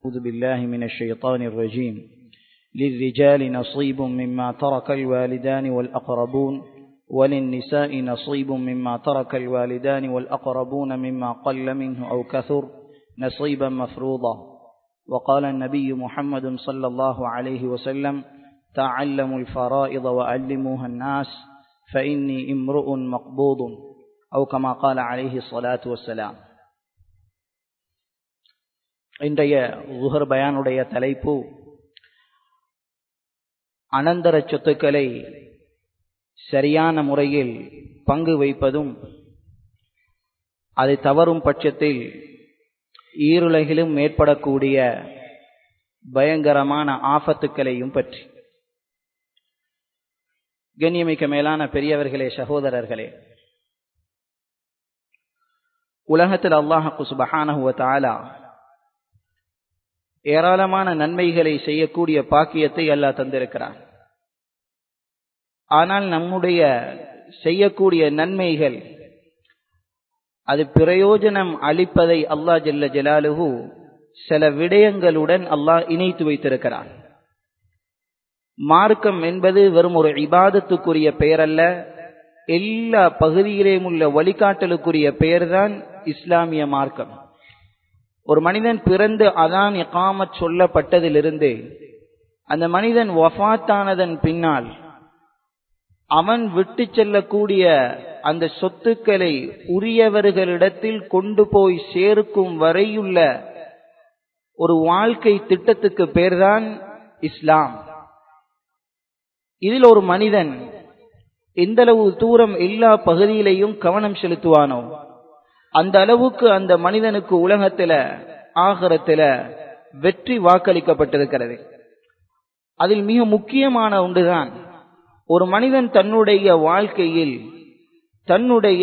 أعوذ بالله من الشيطان الرجيم للرجال نصيب مما ترك الوالدان والأقربون وللنساء نصيب مما ترك الوالدان والأقربون مما قل منه أو كثر نصيبا مفروضا وقال النبي محمد صلى الله عليه وسلم تعلموا الفرائض وعلموها الناس فإني امرؤ مقبوض أو كما قال عليه الصلاة والسلام இன்றைய குஹர் பயானுடைய தலைப்பு அனந்தர சொத்துக்களை சரியான முறையில் பங்கு வைப்பதும் அது தவறும் பட்சத்தில் ஈருலகிலும் ஏற்படக்கூடிய பயங்கரமான ஆபத்துக்களையும் பற்றி கண்ணியமிக்க மேலான பெரியவர்களே சகோதரர்களே உலகத்தில் அல்லாஹு சுபஹானஹுவ தாலா ஏராளமான நன்மைகளை செய்யக்கூடிய பாக்கியத்தை அல்லாஹ் தந்திருக்கிறார் ஆனால் நம்முடைய செய்யக்கூடிய நன்மைகள் அது பிரயோஜனம் அளிப்பதை அல்லாஹ் ஜல்ல ஜலாலுஹு சில விடயங்களுடன் அல்லாஹ் இணைத்து வைத்திருக்கிறான் மார்க்கம் என்பது வெறும் ஒரு இபாதத்துக்குரிய பெயர் அல்ல எல்லா பகுதியிலேயும் உள்ள வழிகாட்டலுக்குரிய பெயர்தான் இஸ்லாமிய மார்க்கம் ஒரு மனிதன் பிறந்து அதான் எகாமத் சொல்லப்பட்டதிலிருந்து அந்த மனிதன் வஃத்தானதன் பின்னால் அவன் விட்டு செல்லக்கூடிய அந்த சொத்துக்களை உரியவர்களிடத்தில் கொண்டு போய் சேர்க்கும் வரையுள்ள ஒரு வாழ்க்கை திட்டத்துக்கு பேர்தான் இஸ்லாம் இதில் ஒரு மனிதன் எந்தளவு தூரம் எல்லா பகுதியிலையும் கவனம் செலுத்துவானோ அந்த அளவுக்கு அந்த மனிதனுக்கு உலகத்துல ஆகரத்துல வெற்றி வாக்களிக்கப்பட்டிருக்கிறது அதில் மிக முக்கியமான ஒன்றுதான் ஒரு மனிதன் தன்னுடைய வாழ்க்கையில் தன்னுடைய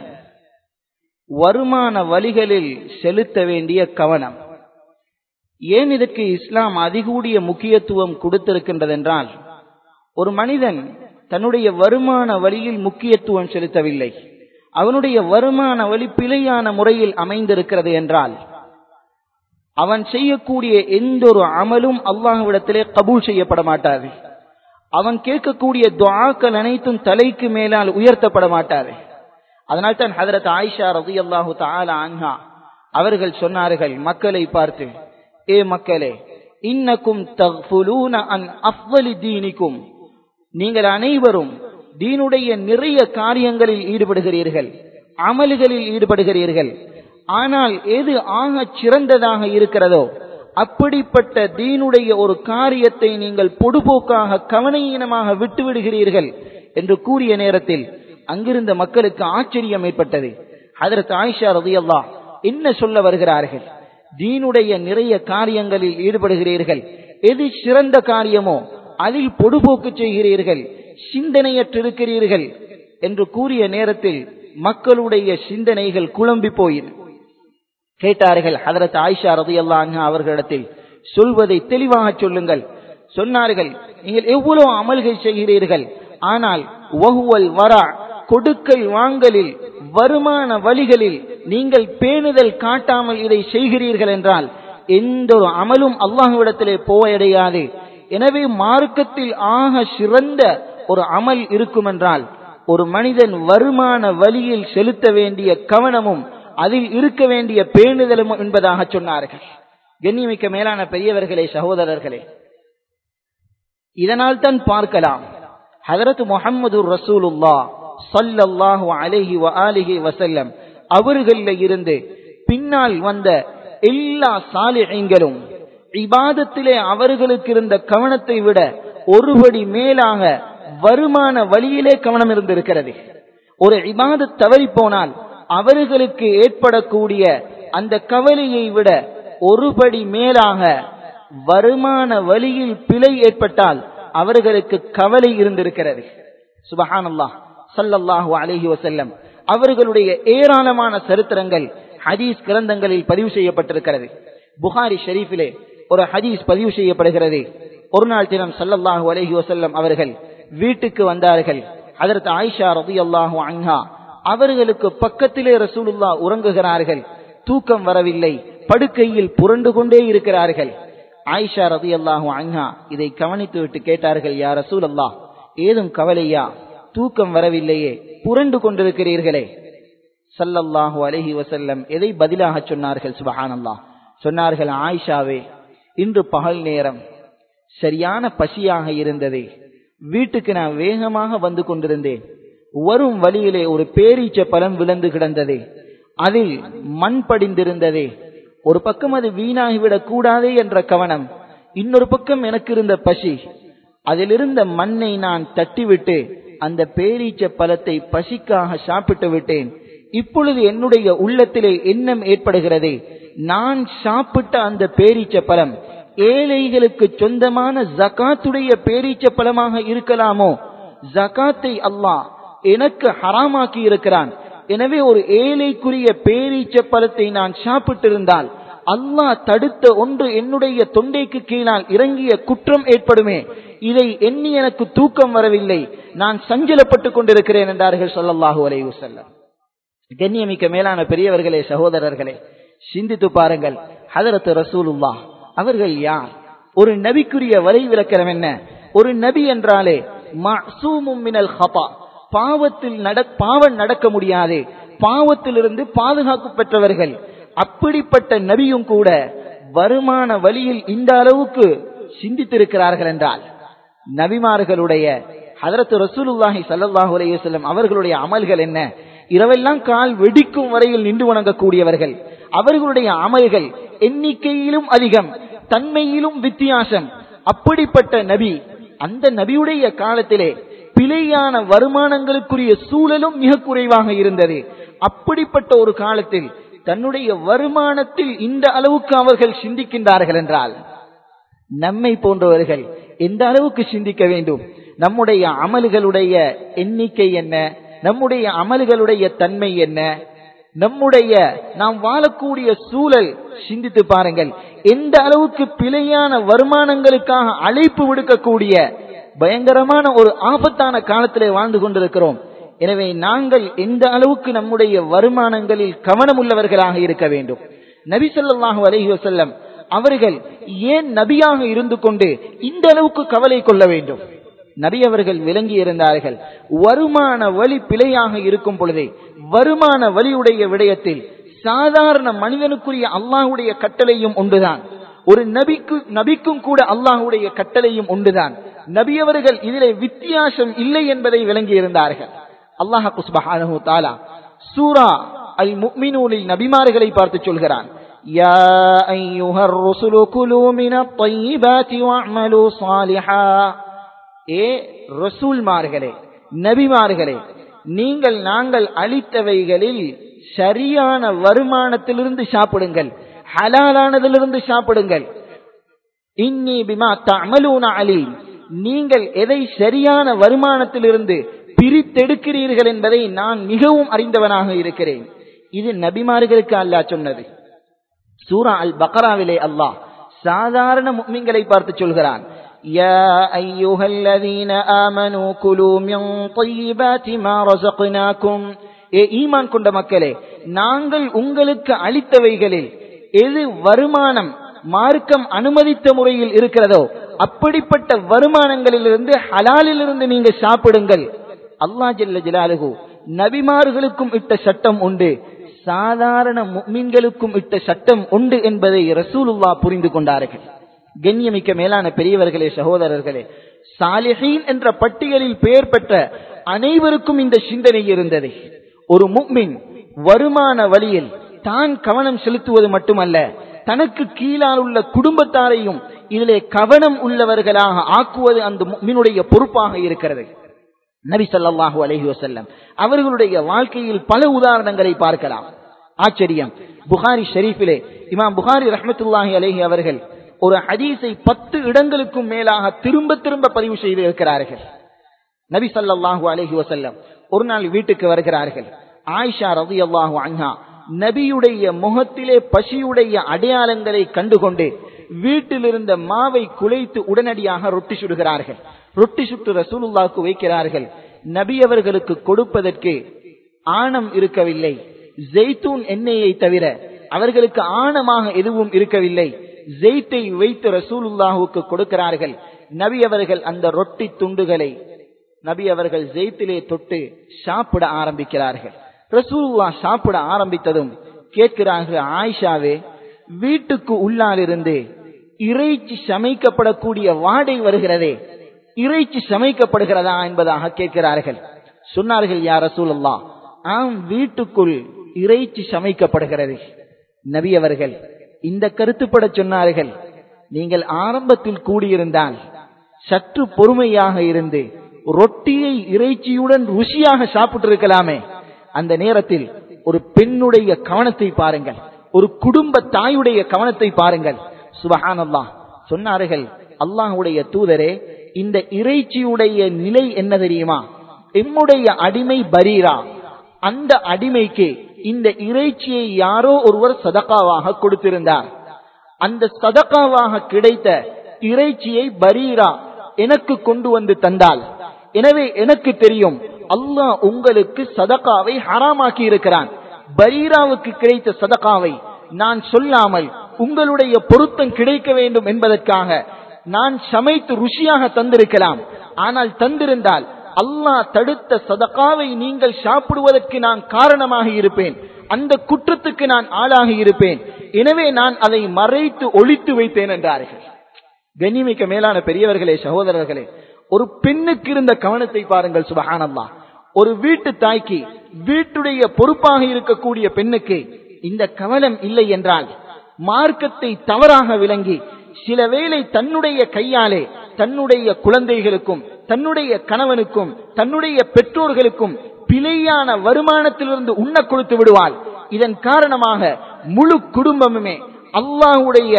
வருமான வழிகளில் செலுத்த வேண்டிய கவனம் ஏன் இதற்கு இஸ்லாம் அதிகூடிய முக்கியத்துவம் கொடுத்திருக்கின்றதென்றால் ஒரு மனிதன் தன்னுடைய வருமான வழியில் முக்கியத்துவம் செலுத்தவில்லை அவனுடைய வருமான வழி பிழையான முறையில் அமைந்திருக்கிறது என்றால் அவன் செய்யக்கூடிய எந்த ஒரு அமலும் அல்லாஹ்விடத்திலே கபூல் செய்யப்பட மாட்டாது அவன் கேட்கக்கூடிய துவாக்கள் அனைத்தும் தலைக்கு மேலால் உயர்த்தப்பட மாட்டாது அதனால் தான் ஹதரத் ஆயிஷா ரதி அல்லாஹு தாலா அன்ஹா அவர்கள் சொன்னார்கள் மக்களை பார்த்து ஏ மக்களே இன்னக்கும் தஃபுலூன அன் அஃவலி தீனிக்கும் நீங்கள் அனைவரும் தீனுடைய நிறைய காரியங்களில் ஈடுபடுகிறீர்கள் அமல்களில் ஈடுபடுகிறீர்கள் ஆனால் எது ஆக சிறந்ததாக இருக்கிறதோ அப்படிப்பட்ட தீனுடைய ஒரு காரியத்தை நீங்கள் பொடுபோக்காக கவனஈனமாக விட்டுவிடுகிறீர்கள் என்று கூறிய நேரத்தில் அங்கிருந்த மக்களுக்கு ஆச்சரியம் ஏற்பட்டது அதற்கு ஆயிஷா ரதியல்லா என்ன சொல்ல வருகிறார்கள் தீனுடைய நிறைய காரியங்களில் ஈடுபடுகிறீர்கள் எது சிறந்த காரியமோ அதில் பொடுபோக்கு செய்கிறீர்கள் சிந்தனையற்றிருக்கிறீர்கள் என்று கூறிய நேரத்தில் மக்களுடைய சிந்தனைகள் குழம்பி போயின கேட்டார்கள் ஹதரத் ஆயிஷா ரதியல்லா அவர்களிடத்தில் சொல்வதை தெளிவாக சொல்லுங்கள் சொன்னார்கள் நீங்கள் எவ்வளவு அமல்கள் செய்கிறீர்கள் ஆனால் வகுவல் வரா கொடுக்கல் வாங்கலில் வருமான வழிகளில் நீங்கள் பேணுதல் காட்டாமல் இதை செய்கிறீர்கள் என்றால் எந்த ஒரு அமலும் அல்லாஹுவிடத்திலே போயடையாது எனவே மார்க்கத்தில் ஆக சிறந்த ஒரு அமல் இருக்கும் என்றால் ஒரு மனிதன் வருமான வழியில் செலுத்த வேண்டிய கவனமும் அதில் இருக்க வேண்டிய பேணுதலும் என்பதாக சொன்னார்கள் கண்ணியமிக்க மேலான பெரியவர்களே சகோதரர்களே இதனால் தான் பார்க்கலாம் ஹதரத் முகமது ரசூலுல்லா சல்லல்லாஹு அலைஹி வ ஆலிஹி வசல்லம் அவர்கள இருந்து பின்னால் வந்த எல்லா சாலிகளும் இபாதத்திலே அவர்களுக்கு இருந்த கவனத்தை விட ஒருபடி மேலாக வருமான வழியிலே கவனம் இருந்திருக்கிறது ஒரு இபாத தவறி போனால் அவர்களுக்கு ஏற்படக்கூடிய அந்த கவலையை விட ஒருபடி மேலாக வருமான வழியில் பிழை ஏற்பட்டால் அவர்களுக்கு கவலை இருந்திருக்கிறது சுபஹானல்லா சல்லல்லாஹு அலஹி வசல்லம் அவர்களுடைய ஏராளமான சரித்திரங்கள் ஹதீஸ் கிரந்தங்களில் பதிவு செய்யப்பட்டிருக்கிறது புகாரி ஷெரீஃபிலே ஒரு ஹதீஸ் பதிவு செய்யப்படுகிறது ஒரு நாள் தினம் சல்லல்லாஹு அலஹி வசல்லம் அவர்கள் வீட்டுக்கு வந்தார்கள் அதற்கு ஆயிஷா ரதி அல்லாஹு அன்ஹா அவர்களுக்கு பக்கத்திலே ரசூலுல்லா உறங்குகிறார்கள் தூக்கம் வரவில்லை படுக்கையில் புரண்டு கொண்டே இருக்கிறார்கள் ஆயிஷா ரதி அல்லாஹு அன்ஹா இதை கவனித்து விட்டு கேட்டார்கள் யார் ரசூல் அல்லாஹ் ஏதும் கவலையா தூக்கம் வரவில்லையே புரண்டு கொண்டிருக்கிறீர்களே சல்லல்லாஹு அலஹி வசல்லம் எதை பதிலாக சொன்னார்கள் சுபஹானல்லாஹ் சொன்னார்கள் ஆயிஷாவே இன்று பகல் நேரம் சரியான பசியாக இருந்தது வீட்டுக்கு நான் வேகமாக வந்து கொண்டிருந்தேன் வரும் வழியிலே ஒரு பேரீச்ச பழம் விழுந்து கிடந்தது அதில் மண் படிந்திருந்ததே ஒரு பக்கம் அது வீணாகிவிடக் கூடாதே என்ற கவனம் இன்னொரு பக்கம் எனக்கு இருந்த பசி அதிலிருந்த மண்ணை நான் தட்டிவிட்டு அந்த பேரீச்ச பழத்தை பசிக்காக சாப்பிட்டு விட்டேன் இப்பொழுது என்னுடைய உள்ளத்திலே எண்ணம் ஏற்படுகிறது நான் சாப்பிட்ட அந்த பேரீச்ச பழம் ஏழைகளுக்கு சொந்தமான ஜகாத்துடைய பேரீச்ச பழமாக இருக்கலாமோ ஜகாத்தை அல்லாஹ் எனக்கு ஹராமாக்கி இருக்கிறான் எனவே ஒரு ஏழைக்குரிய பேரீச்ச பழத்தை நான் சாப்பிட்டிருந்தால் அல்லாஹ் தடுத்த ஒன்று என்னுடைய தொண்டைக்கு கீழால் இறங்கிய குற்றம் ஏற்படுமே இதை எண்ணி எனக்கு தூக்கம் வரவில்லை நான் சஞ்சலப்பட்டுக் கொண்டிருக்கிறேன் என்றார்கள் சொல்லல்லாஹு அலைஹி வஸல்லம் கண்ணியமிக்க மேலான பெரியவர்களே சகோதரர்களே சிந்தித்து பாருங்கள் ஹதரத் ரசூலுல்லாஹ் அவர்கள் யார் ஒரு நபிக்குரிய வரை விளக்கரம் என்ன ஒரு நபி என்றாலே மஅசூமும் மினல் ஹபா பாவத்தில் நட பாவம் நடக்க முடியாது பாவத்திலிருந்து பாதுகாப்பு பெற்றவர்கள் அப்படிப்பட்ட நபியும் கூட வருமான வழியில் இந்த அளவுக்கு சிந்தித்திருக்கிறார்கள் என்றால் நபிமார்களுடைய ஹதரத் ரசூலுல்லாஹி சல்லாஹூ அலையம் அவர்களுடைய அமல்கள் என்ன இரவெல்லாம் கால் வெடிக்கும் வரையில் நின்று வணங்கக்கூடியவர்கள் அவர்களுடைய அமல்கள் எண்ணிக்கையிலும் அதிகம் தன்மையிலும் வித்தியாசம் அப்படிப்பட்ட நபி அந்த நபியுடைய காலத்திலே பிழையான வருமானங்களுக்குரிய சூழலும் மிக குறைவாக இருந்தது அப்படிப்பட்ட ஒரு காலத்தில் தன்னுடைய வருமானத்தில் இந்த அளவுக்கு அவர்கள் சிந்திக்கின்றார்கள் என்றால் நம்மை போன்றவர்கள் எந்த அளவுக்கு சிந்திக்க வேண்டும் நம்முடைய அமல்களுடைய எண்ணிக்கை என்ன நம்முடைய அமல்களுடைய தன்மை என்ன நம்முடைய நாம் வாழக்கூடிய சூழல் சிந்தித்து பாருங்கள் எந்த அளவுக்கு பிழையான வருமானங்களுக்காக அழைப்பு விடுக்கக்கூடிய பயங்கரமான ஒரு ஆபத்தான காலத்திலே வாழ்ந்து கொண்டிருக்கிறோம் எனவே நாங்கள் எந்த அளவுக்கு நம்முடைய வருமானங்களில் கவனம் உள்ளவர்களாக இருக்க வேண்டும் நபி சொல்லாஹு அலஹி வசல்லம் அவர்கள் ஏன் நபியாக இருந்து கொண்டு இந்த அளவுக்கு கவலை கொள்ள வேண்டும் நபி அவர்கள் விளங்கி இருந்தார்கள் வருமான வழி பிழையாக இருக்கும் பொழுதே வருமான வழியுடைய விடயத்தில் சாதாரண மனிதனுக்குரிய அல்லாஹுடைய கட்டளையும் ஒன்றுதான் ஒரு நபிக்கு நபிக்கும் கூட அல்லாஹுடைய கட்டளையும் ஒன்றுதான் நபி அவர்கள் இதிலே வித்தியாசம் இல்லை என்பதை விளங்கி இருந்தார்கள் அல்லாஹ் குஸ்பஹானஹு தாலா சூரா அல் முக்மினூனில் நபிமார்களை பார்த்து சொல்கிறான் يا أيها الرسل كلوا من الطيبات واعملوا صالحا ஏ ரசூல்மார்களே நபிமார்களே நீங்கள் நாங்கள் அளித்தவைகளில் சரியான வருமானத்திலிருந்து சாப்பிடுங்கள் ஹலாலானதிலிருந்து சாப்பிடுங்கள் இன்னி பிமா தமலூன அலீம் நீங்கள் எதை சரியான வருமானத்திலிருந்து பிரித்தெடுக்கிறீர்கள் என்பதை நான் மிகவும் அறிந்தவனாக இருக்கிறேன் இது நபிமார்களுக்கு அல்லாஹ் சொன்னது சூரா அல் பக்ராவிலே அல்லாஹ் சாதாரண முக்மிங்களை பார்த்து சொல்கிறான் يا أيها الذين آمنوا كلوا من طيبات ما رزقناكم ஏ ஈமான் கொண்ட மக்களே நாங்கள் உங்களுக்கு அளித்தவைகளில் எது வருமானம் மார்க்கம் அனுமதித்த முறையில் இருக்கிறதோ அப்படிப்பட்ட வருமானங்களிலிருந்து ஹலாலிலிருந்து நீங்க சாப்பிடுங்கள் அல்லா ஜல்ல ஜலாலுகு நபிமார்களுக்கும் இட்ட சட்டம் உண்டு சாதாரண முக்மின்களுக்கும் இட்ட சட்டம் உண்டு என்பதை ரசூலுல்லா புரிந்து கொண்டார்கள் கண்ணியமிக்க மேலான பெரியவர்களே சகோதரர்களே சாலிஹீன் என்ற பட்டியலில் பெயர் பெற்ற அனைவருக்கும் இந்த சிந்தனை இருந்தது ஒரு முக்மின் வருமான வழியில் தான் கவனம் செலுத்துவது மட்டுமல்ல தனக்கு கீழால் உள்ள குடும்பத்தாரையும் இதிலே கவனம் உள்ளவர்களாக ஆக்குவது அந்த முக்மினுடைய பொறுப்பாக இருக்கிறது நபி சொல்லாஹு அலஹி வசல்லம் அவர்களுடைய வாழ்க்கையில் பல உதாரணங்களை பார்க்கலாம் ஆச்சரியம் புகாரி ஷெரீஃபிலே இமாம் புகாரி ரஹமத்துல்லாஹி அலஹி அவர்கள் ஒரு ஹதீஸை பத்து இடங்களுக்கும் மேலாக திரும்ப திரும்ப பதிவு செய்து இருக்கிறார்கள் நபி சல்லாஹூ அலஹி வசல்லம் ஒரு நாள் வீட்டுக்கு வருகிறார்கள் ஆயிஷா ரவி அல்லாஹூ அன்ஹா நபியுடைய முகத்திலே பசியுடைய அடையாளங்களை கண்டுகொண்டு வீட்டில் இருந்த மாவை குலைத்து உடனடியாக ரொட்டி சுடுகிறார்கள் ரொட்டி சுட்டு ரசூலுல்லாவுக்கு வைக்கிறார்கள் நபி அவர்களுக்கு கொடுப்பதற்கு ஆணம் இருக்கவில்லை ஜெய்தூன் எண்ணெயை தவிர அவர்களுக்கு ஆணமாக எதுவும் இருக்கவில்லை ஜெய்த்தை வைத்து ரசூலுல்லாஹுக்கு கொடுக்கிறார்கள் நபி அவர்கள் அந்த ரொட்டி துண்டுகளை நபி அவர்கள் ஜெய்த்திலே தொட்டு சாப்பிட ஆரம்பிக்கிறார்கள் ரசூலுல்லா சாப்பிட ஆரம்பித்ததும் கேட்கிறார்கள் ஆயிஷாவே வீட்டுக்கு உள்ளாலிருந்து இறைச்சி சமைக்கப்படக்கூடிய வாடை வருகிறதே இறைச்சி சமைக்கப்படுகிறதா என்பதாக கேட்கிறார்கள் சொன்னார்கள் யார் ரசூலுல்லா ஆம் வீட்டுக்குள் இறைச்சி சமைக்கப்படுகிறது நபி அவர்கள் இந்த கருத்துப்பட சொன்னார்கள் நீங்கள் ஆரம்பத்தில் கூடியிருந்தால் சற்று பொறுமையாக இருந்து ரொட்டியை இறைச்சியுடன் ருசியாக சாப்பிட்டு இருக்கலாமே அந்த நேரத்தில் ஒரு பெண்ணுடைய கவனத்தை பாருங்கள் ஒரு குடும்ப தாயுடைய கவனத்தை பாருங்கள் சுபஹானல்லா சொன்னார்கள் அல்லாஹுடைய தூதரே இந்த இறைச்சியுடைய நிலை என்ன தெரியுமா எம்முடைய அடிமை பரீரா அந்த அடிமைக்கு இந்த இறைச்சியை யாரோ ஒருவர் சதக்காவாக கொடுத்திருந்தார் அந்த சதக்காவாக கிடைத்த இறைச்சியை பரீரா எனக்கு கொண்டு வந்து தந்தால் எனவே எனக்கு தெரியும் அல்லாஹ் உங்களுக்கு சதக்காவை ஹராமாக்கி இருக்கிறான் பரீராவுக்கு கிடைத்த சதக்காவை நான் சொல்லாமல் உங்களுடைய பொருத்தம் கிடைக்க வேண்டும் என்பதற்காக நான் சமைத்து ருசியாக தந்திருக்கலாம் ஆனால் தந்திருந்தால் அல்லாஹ் தடுத்த சதக்காவை நீங்கள் சாப்பிடுவதற்கு நான் காரணமாக இருப்பேன் அந்த குற்றத்துக்கு நான் ஆளாகி இருப்பேன் எனவே நான் அதை மறைத்து ஒழித்து வைத்தேன் என்றார்கள் கண்ணிமிக்க மேலான பெரியவர்களே சகோதரர்களே ஒரு பெண்ணுக்கு இருந்த கவனத்தை பாருங்கள் சுபஹானல்லா ஒரு வீட்டு தாய்க்கு வீட்டுடைய பொறுப்பாக இருக்கக்கூடிய பெண்ணுக்கு இந்த கவனம் இல்லை என்றால் மார்க்கத்தை தவறாக விளங்கி சில வேளை தன்னுடைய கையாலே தன்னுடைய குழந்தைகளுக்கும் தன்னுடைய கணவனுக்கும் தன்னுடைய பெற்றோர்களுக்கும் பிழையான வருமானத்திலிருந்து உண்ண கொடுத்து விடுவாள் இதன் காரணமாக முழு குடும்பமுமே அல்லாஹுடைய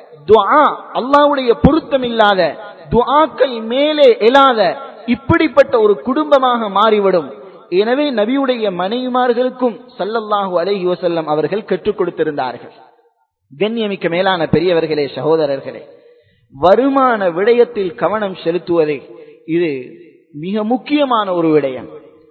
துஆ அல்லாஹ்வுடைய பொருத்தம் இல்லாத துஆக்கள் மேலே எழாத இப்படிப்பட்ட ஒரு குடும்பமாக மாறிவிடும் எனவே நபியுடைய மனைவிமார்களுக்கும் சல்லல்லாஹு அலைஹி வஸல்லம் அவர்கள் கற்றுக் கொடுத்திருந்தார்கள் கண்ணியமிக்க மேலான பெரியவர்களே சகோதரர்களே வருமான விடயத்தில் கவனம் செலுத்துவதே இது மிக முக்கியமான ஒரு விடயம்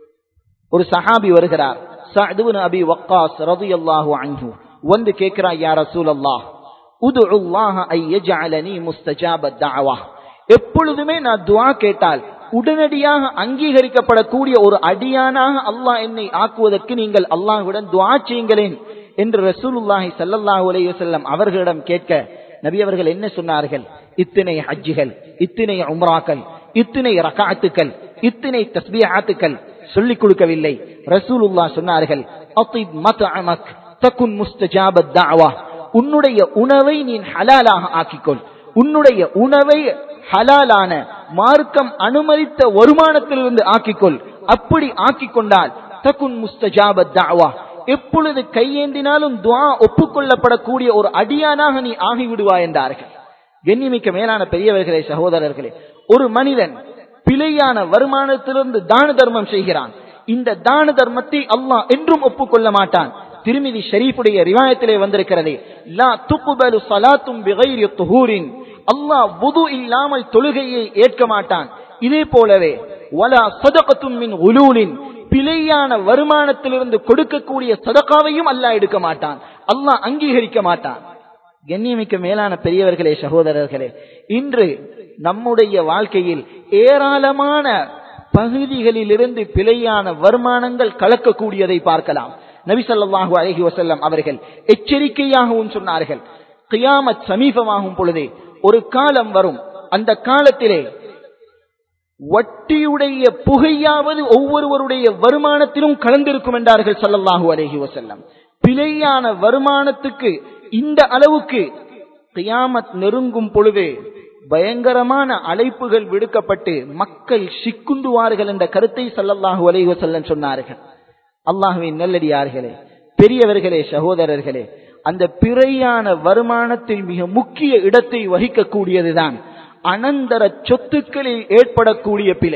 ஒரு சஹாபி வருகிறார் சஅதுபின் அபி வக்காஸ் ரலியல்லாஹு அன்ஹு வந்து கேட்கிறார் யா ரசூலல்லாஹ் உதுல்லாஹ ஐ யஜஅலனி முஸ்தஜாப தஅவா எப்பொழுதுமே நான் துஆ கேட்டால் உடனடியாக அங்கீகரிக்கப்படக்கூடிய ஒரு அடியானாக அல்லாஹ் என்னை ஆக்குவதற்கு நீங்கள் அல்லாஹ்விடம் துஆ செய்யுங்களேன் என்று ரசூலுல்லாஹி ஸல்லல்லாஹு அலைஹி வஸல்லம் அவர்களிடம் கேட்க நபி அவர்கள் என்ன சொன்னார்கள் இத்தனை ஹஜ்ஜுகள் இத்தனை உம்ராக்கள் இத்தனை ரகாத்துக்கள் இத்தனை தஸ்பீஹாத்துக்கள் சொல்லிக் கொடுக்கவில்லை ரசூலுல்லா சொன்னார்கள் அத்திப் மத்அமக் தகுன் முஸ்தஜாபத் தஅவா உன்னுடைய உணவை நீ ஹலாலாக ஆக்கிக்கொள் உன்னுடைய உணவை ஹலாலான மார்க்கம் அனுமதித்த வருமானத்திலிருந்து ஆக்கிக்கொள் அப்படி ஆக்கிக் கொண்டால் தகுன் முஸ்தஜாபத் தஅவா எப்பொழுது கையேந்தினாலும் துவா ஒப்புக்கொள்ளப்படக்கூடிய ஒரு அடியானாக நீ ஆகிவிடுவாய் என்றார்கள் கண்ணிமிக்க மேலான பெரியவர்களே சகோதரர்களே ஒரு மனிதன் பிழையான வருமானத்திலிருந்து தான தர்மம் செய்கிறான் இந்த தான தர்மத்தை அல்லாஹ் என்றும் ஒப்புக்கொள்ள மாட்டான் திருமிதி ஷரீஃபுடைய ரிவாயத்திலே வந்திருக்கிறது லா துக்குபலு சலாத்தும் பிகைரி துஹூரின் அல்லாஹ் வுது இல்லாமல் தொழுகையை ஏற்க மாட்டான் இதே போலவே வலா சதகத்தும் மின் உலூலின் பிழையான வருமானத்திலிருந்து கொடுக்கக்கூடிய சதகாவையும் அல்லாஹ் எடுக்க மாட்டான் அல்லாஹ் அங்கீகரிக்க மாட்டான் கண்ணியமிக்க மேலான பெரியவர்களே சகோதரர்களே இன்று நம்முடைய வாழ்க்கையில் ஏராளமான பகுதிகளிலிருந்து பிழையான வருமானங்கள் கலக்கக்கூடியதை பார்க்கலாம் நபி ஸல்லல்லாஹு அலைஹி வஸல்லம் அவர்கள் எச்சரிக்கையாகவும் சொன்னார்கள் கியாமத் சமீபமாகும் பொழுதே ஒரு காலம் வரும் அந்த காலத்திலே வட்டியுடைய புகையாவது ஒவ்வொருவருடைய வருமானத்திலும் கலந்திருக்கும் என்றார்கள் ஸல்லல்லாஹு அலைஹி வஸல்லம் பிழையான வருமானத்துக்கு இந்த அளவுக்கு கியாமத் நெருங்கும் பொழுது பயங்கரமான அழைப்புகள் விடுக்கப்பட்டு மக்கள் சிக்குந்துவார்கள் என்ற கருத்தை சல்லல்லாஹு அலைஹி வஸல்லம் சொன்னார்கள் அல்லாஹுவின் நல்லடியார்களே பெரியவர்களே சகோதரர்களே அந்த பிறையான வருமானத்தில் மிக முக்கிய இடத்தை வகிக்கக்கூடியதுதான் அனந்தர சொத்துக்களில் ஏற்படக்கூடிய பிழை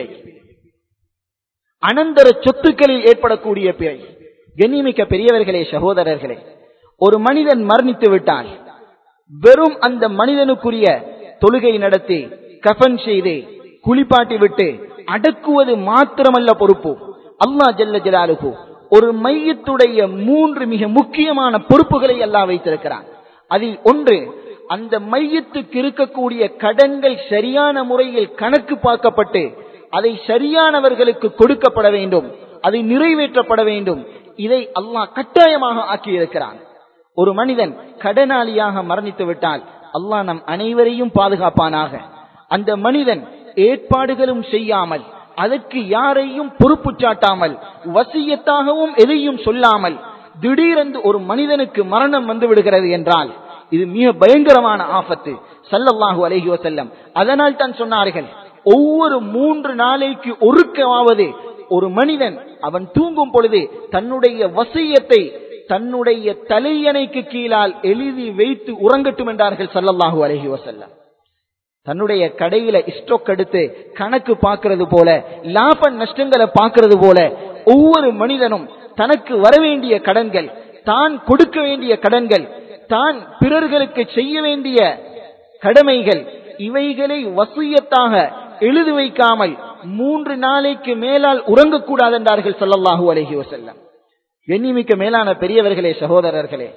அனந்தர சொத்துக்களில் ஏற்படக்கூடிய பிழை கண்ணிமிக்க பெரியவர்களே சகோதரர்களே ஒரு மனிதன் மரணித்து விட்டால் வெறும் அந்த மனிதனுக்குரிய தொழுகை நடத்தி கஃன் செய்து குளிப்பாட்டி விட்டு அடக்குவது மாத்திரமல்ல பொறுப்பு அல்லாஹ் ஜல்ல ஜலாலுகு ஒரு மையத்துடைய மூன்று மிக முக்கியமான பொறுப்புகளை எல்லாம் வைத்திருக்கிறான் அதில் ஒன்று அந்த மையத்துக்கு இருக்கக்கூடிய கடன்கள் சரியான முறையில் கணக்கு பார்க்கப்பட்டு அதை சரியானவர்களுக்கு கொடுக்கப்பட வேண்டும் அதை நிறைவேற்றப்பட வேண்டும் இதை அல்லாஹ் கட்டாயமாக ஆக்கியிருக்கிறான் ஒரு மனிதன் கடனாளியாக மரணித்து விட்டால் அல்லாஹ் நம் அனைவரையும் பாதுகாப்பானாக அந்த மனிதன் ஏற்பாடுகளும் செய்யாமல் அதற்கு யாரையும் பொறுப்பு சாட்டாமல் வசியத்தாகவும் எதையும் சொல்லாமல் திடீரென்று ஒரு மனிதனுக்கு மரணம் வந்து விடுகிறது என்றால் இது மிக பயங்கரமான ஆபத்து சல்லல்லாஹு அலைஹி வசல்லம் அதனால் தான் சொன்னார்கள் ஒவ்வொரு மூன்று நாளைக்கு ஒருக்கமாவது ஒரு மனிதன் அவன் தூங்கும் பொழுது தன்னுடைய வசியத்தை தன்னுடைய தலையணைக்கு கீழால் எழுதி வைத்து உறங்கட்டும் என்றார்கள் சல்லல்லாஹு அலஹி வசல்லம் தன்னுடைய கடையில ஸ்டோக் எடுத்து கணக்கு பார்க்கிறது போல லாப நஷ்டங்களை பார்க்கிறது போல ஒவ்வொரு மனிதனும் தனக்கு வரவேண்டிய கடன்கள் தான் கொடுக்க வேண்டிய கடன்கள் தான் பிறர்களுக்கு செய்ய வேண்டிய கடமைகள் இவைகளை வசியத்தாக எழுதி வைக்காமல் மூன்று நாளைக்கு மேலால் உறங்கக்கூடாது என்றார்கள் சல்லல்லாஹூ அலஹி வசல்லம் எண்ணிமிக்க மேலான பெரியவர்களே சகோதரர்களே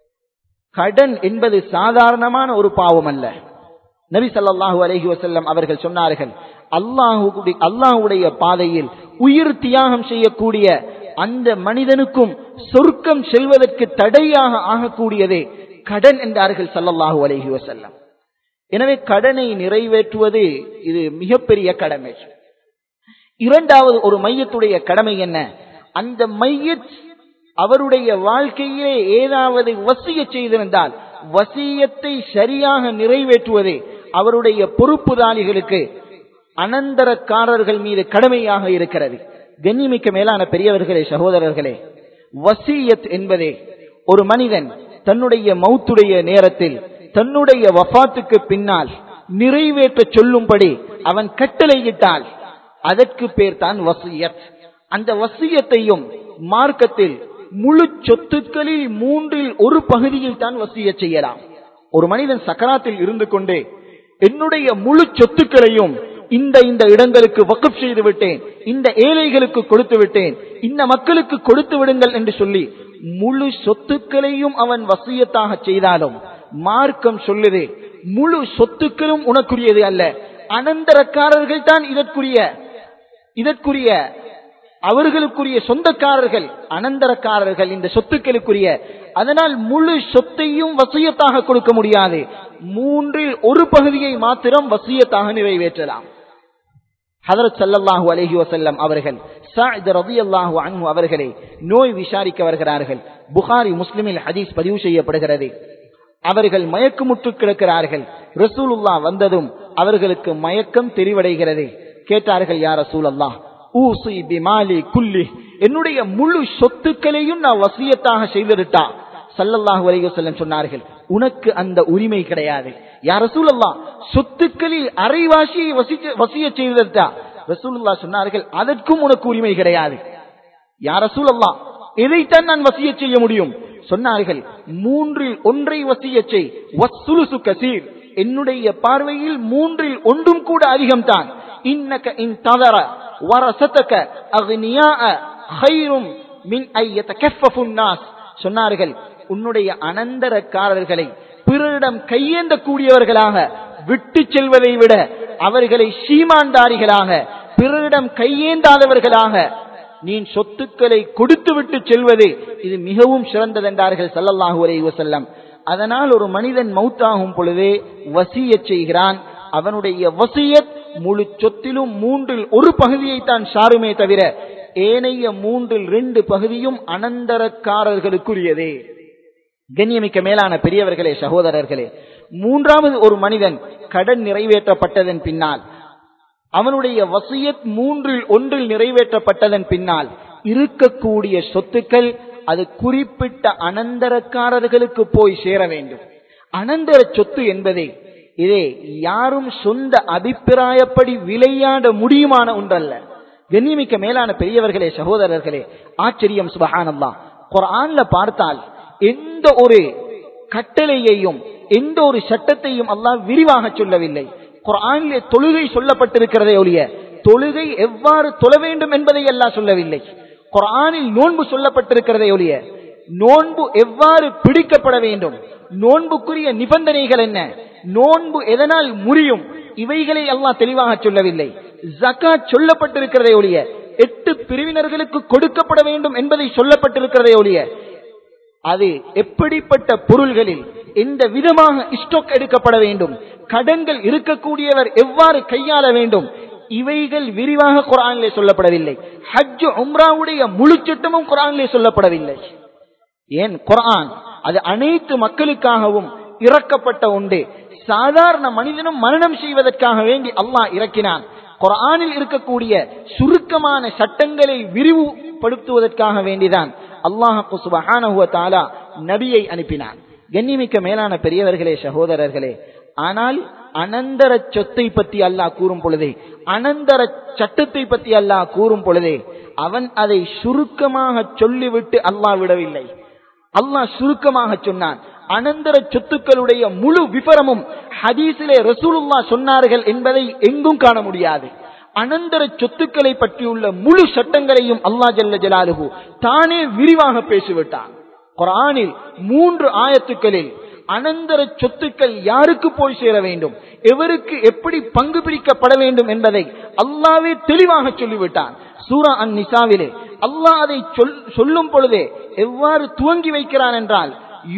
கடன் என்பது சாதாரணமான ஒரு பாவம் அல்ல நபி சல்லாஹூ அலஹி வசல்லம் அவர்கள் சொன்னார்கள் அல்லாஹு அல்லாஹுடைய பாதையில் உயிர் தியாகம் செய்யக்கூடிய அந்த மனிதனுக்கும் சொர்க்கம் செல்வதற்கு தடையாக ஆகக்கூடியதே கடன் என்றார்கள் சல்லல்லாஹூ அலஹி வசல்லம் எனவே கடனை நிறைவேற்றுவது இது மிகப்பெரிய கடமை இரண்டாவது ஒரு மையத்துடைய கடமை என்ன அந்த மையத் அவருடைய வாழ்க்கையிலே ஏதாவது வசிய செய்திருந்தால் வசியத்தை சரியாக நிறைவேற்றுவதே அவருடைய பொறுப்புதாரிகளுக்கு அனந்தரக்காரர்கள் மீது கடமையாக இருக்கிறது கண்ணிமிக்க மேலான பெரியவர்களே சகோதரர்களே வசியத் என்பதே ஒரு மனிதன் தன்னுடைய மௌத்துடைய நேரத்தில் தன்னுடைய வஃத்துக்கு பின்னால் நிறைவேற்ற சொல்லும்படி அவன் கட்டளையிட்டால் அதற்கு பேர் தான் வசியத் அந்த வசியத்தையும் மார்க்கத்தில் முழு சொத்துக்களில் மூன்றில் ஒரு பகுதியில் தான் வசிய செய்யலாம் ஒரு மனிதன் சக்கராத்தில் இருந்து கொண்டே என்னுடைய முழு சொத்துக்களையும் இந்த இந்த இடங்களுக்கு வக்கப் செய்து விட்டேன் இந்த ஏழைகளுக்கு கொடுத்து விட்டேன் இந்த மக்களுக்கு கொடுத்து விடுங்கள் என்று சொல்லி முழு சொத்துக்களையும் அவன் வசியத்தாக செய்தாலும் மார்க்கம் சொல்லுது முழு சொத்துக்களும் உனக்குரியது அல்ல அனந்தரக்காரர்கள் தான் இதற்குரிய இதற்குரிய அவர்களுக்குரிய சொந்தக்காரர்கள் அனந்தரக்காரர்கள் இந்த சொத்துக்களுக்குரிய அதனால் முழு சொத்தையும் வசியத்தாக கொடுக்க முடியாது மூன்றில் ஒரு பகுதியை மாத்திரம் வசியத்தாக நிறைவேற்றலாம் ஹதரத் சல்லல்லாஹு அலஹி வசல்லம் அவர்கள் ரபியல்லாஹு அன்ஹு அவர்களை நோய் விசாரிக்க வருகிறார்கள் புகாரி முஸ்லிமில் ஹதீஸ் பதிவு செய்யப்படுகிறது அவர்கள் மயக்கமுற்று கிடக்கிறார்கள் ரசூலுல்லா வந்ததும் அவர்களுக்கு மயக்கம் தெரிவடைகிறது கேட்டார்கள் யார் ரசூல் ஊசி பிமாலி குல்லி என்னுடைய முழு சொத்துக்களையும் நான் வசியத்தாக செய்திருட்டா சல்லல்லாஹு அலைஹி செல்லம் சொன்னார்கள் உனக்கு அந்த உரிமை கிடையாது யார் ரசூலல்லா சொத்துக்களில் அரைவாசியை வசிய செய்திருட்டா ரசூலுல்லா சொன்னார்கள் அதற்கும் உனக்கு உரிமை கிடையாது யார் ரசூலல்லா எதைத்தான் நான் வசிய செய்ய முடியும் சொன்னார்கள் மூன்றில் ஒன்றை வசிய செய் வசுலுசு கசீர் என்னுடைய பார்வையில் மூன்றில் ஒன்றும் கூட அதிகம்தான் இன்னக இன் தவற வரசத்தக அக்னியாஅ ஹைரும் மின் ஐயத்தகஃபஃபுன் நாஸ் சொன்னார்கள் உன்னுடைய அனந்தரக்காரர்களை பிறரிடம் கையேந்த கூடியவர்களாக விட்டு செல்வதை விட அவர்களை சீமான்தாரிகளாக பிறரிடம் கையேந்தாதவர்களாக நீ சொத்துக்களை கொடுத்து விட்டு செல்வது இது மிகவும் சிறந்ததென்றார்கள் சல்லல்லாஹு அலைஹி வஸல்லம் அதனால் ஒரு மனிதன் மௌத்தாகும் பொழுதே வசிய செய்கிறான் அவனுடைய வசியத் முழு சொத்திலும் மூன்றில் ஒரு பகுதியை தான் சாருமே தவிர ஏனைய மூன்றில் ரெண்டு பகுதியும் அனந்தரக்காரர்களுக்குரியதே கண்ணியமிக்க மேலான பெரியவர்களே சகோதரர்களே மூன்றாவது ஒரு மனிதன் கடன் நிறைவேற்றப்பட்டதன் பின்னால் அவனுடைய வசியத் மூன்றில் ஒன்றில் நிறைவேற்றப்பட்டதன் பின்னால் இருக்கக்கூடிய சொத்துக்கள் அது குறிப்பிட்ட அனந்தரக்காரர்களுக்கு போய் சேர வேண்டும் அனந்தர சொத்து என்பதே இதே யாரும் சொந்த அபிப்பிராயப்படி விளையாட முடியுமான ஒன்றல்ல கண்ணியமிக்க மேலான பெரியவர்களே சகோதரர்களே ஆச்சரியம் சுபஹானல்லா குரான்ல பார்த்தால் எந்த ஒரு கட்டளையையும் எந்த ஒரு சட்டத்தையும் அல்லாஹ் விரிவாக சொல்லவில்லை குரானிலே தொழுகை சொல்லப்பட்டிருக்கிறதே ஒழிய தொழுகை எவ்வாறு தொழ வேண்டும் என்பதை எல்லாம் சொல்லவில்லை குரானில் நோன்பு சொல்லப்பட்டிருக்கிறதே ஒழிய நோன்பு எவ்வாறு பிடிக்கப்பட வேண்டும் நோன்புக்குரிய நிபந்தனைகள் என்ன நோன்பு எதனால் முறியும் இவைகளை அல்லாஹ் தெளிவாக சொல்லவில்லை ஜக்காத் சொல்லப்பட்டிருக்கிறதே ஒழிய எட்டு பிரிவினர்களுக்கு கொடுக்கப்பட வேண்டும் என்பதை சொல்லப்பட்டிருக்கிறதே ஒழிய அது எப்படிப்பட்ட பொருள்களில் எந்த விதமாக ஸ்டாக் எடுக்கப்பட வேண்டும் கடன்கள் இருக்கக்கூடியவர் எவ்வாறு கையாள வேண்டும் இவைகள் விரிவாக குரானிலே சொல்லப்படவில்லை ஹஜ் உம்ராவுடைய முழு சட்டமும் குரானிலே சொல்லப்படவில்லை ஏன் குரான் அது அனைத்து மக்களுக்காகவும் இறக்கப்பட்ட உண்டு சாதாரண மனிதனும் மரணம் செய்வதற்காக வேண்டி அல்லாஹ் இறக்கினான் குரானில் இருக்கக்கூடிய சுருக்கமான சட்டங்களை விரிவுபடுத்துவதற்காக வேண்டிதான் அல்லாஹு சுபஹானஹுவ தாலா நபியை அனுப்பினான் கண்ணிமிக்க மேலான பெரியவர்களே சகோதரர்களே ஆனால் அனந்தர சொத்தை பற்றி அல்லாஹ் கூறும் பொழுதே அனந்தர சட்டத்தை பற்றி அல்லாஹ் கூறும் பொழுதே அவன் அதை சுருக்கமாக சொல்லிவிட்டு அல்லாஹ் விடவில்லை அல்லாஹ் சுருக்கமாக சொன்னான் அனந்தர சொத்துக்களுடைய முழு விபரமும் ஹதீஸிலே ரசூலுல்லா சொன்னார்கள் என்பதை எங்கும் காண முடியாது அனந்தர சொத்துக்களை பற்றியுள்ள முழு சட்டங்களையும் அல்லாஹ் ஜல்ல ஜலாலுகு தானே விரிவாக பேசிவிட்டான் குரானில் மூன்று ஆயத்துக்களில் அனந்தர சொத்துக்கள் யாருக்கு போய் சேர வேண்டும் எவருக்கு எப்படி பங்கு பிரிக்கப்பட வேண்டும் என்பதை அல்லாவே தெளிவாக சொல்லிவிட்டான் சூரா அன் நிசாவிலே அல்லாஹ் அதை சொல்லும் பொழுதே எவ்வாறு துவங்கி வைக்கிறான் என்றால்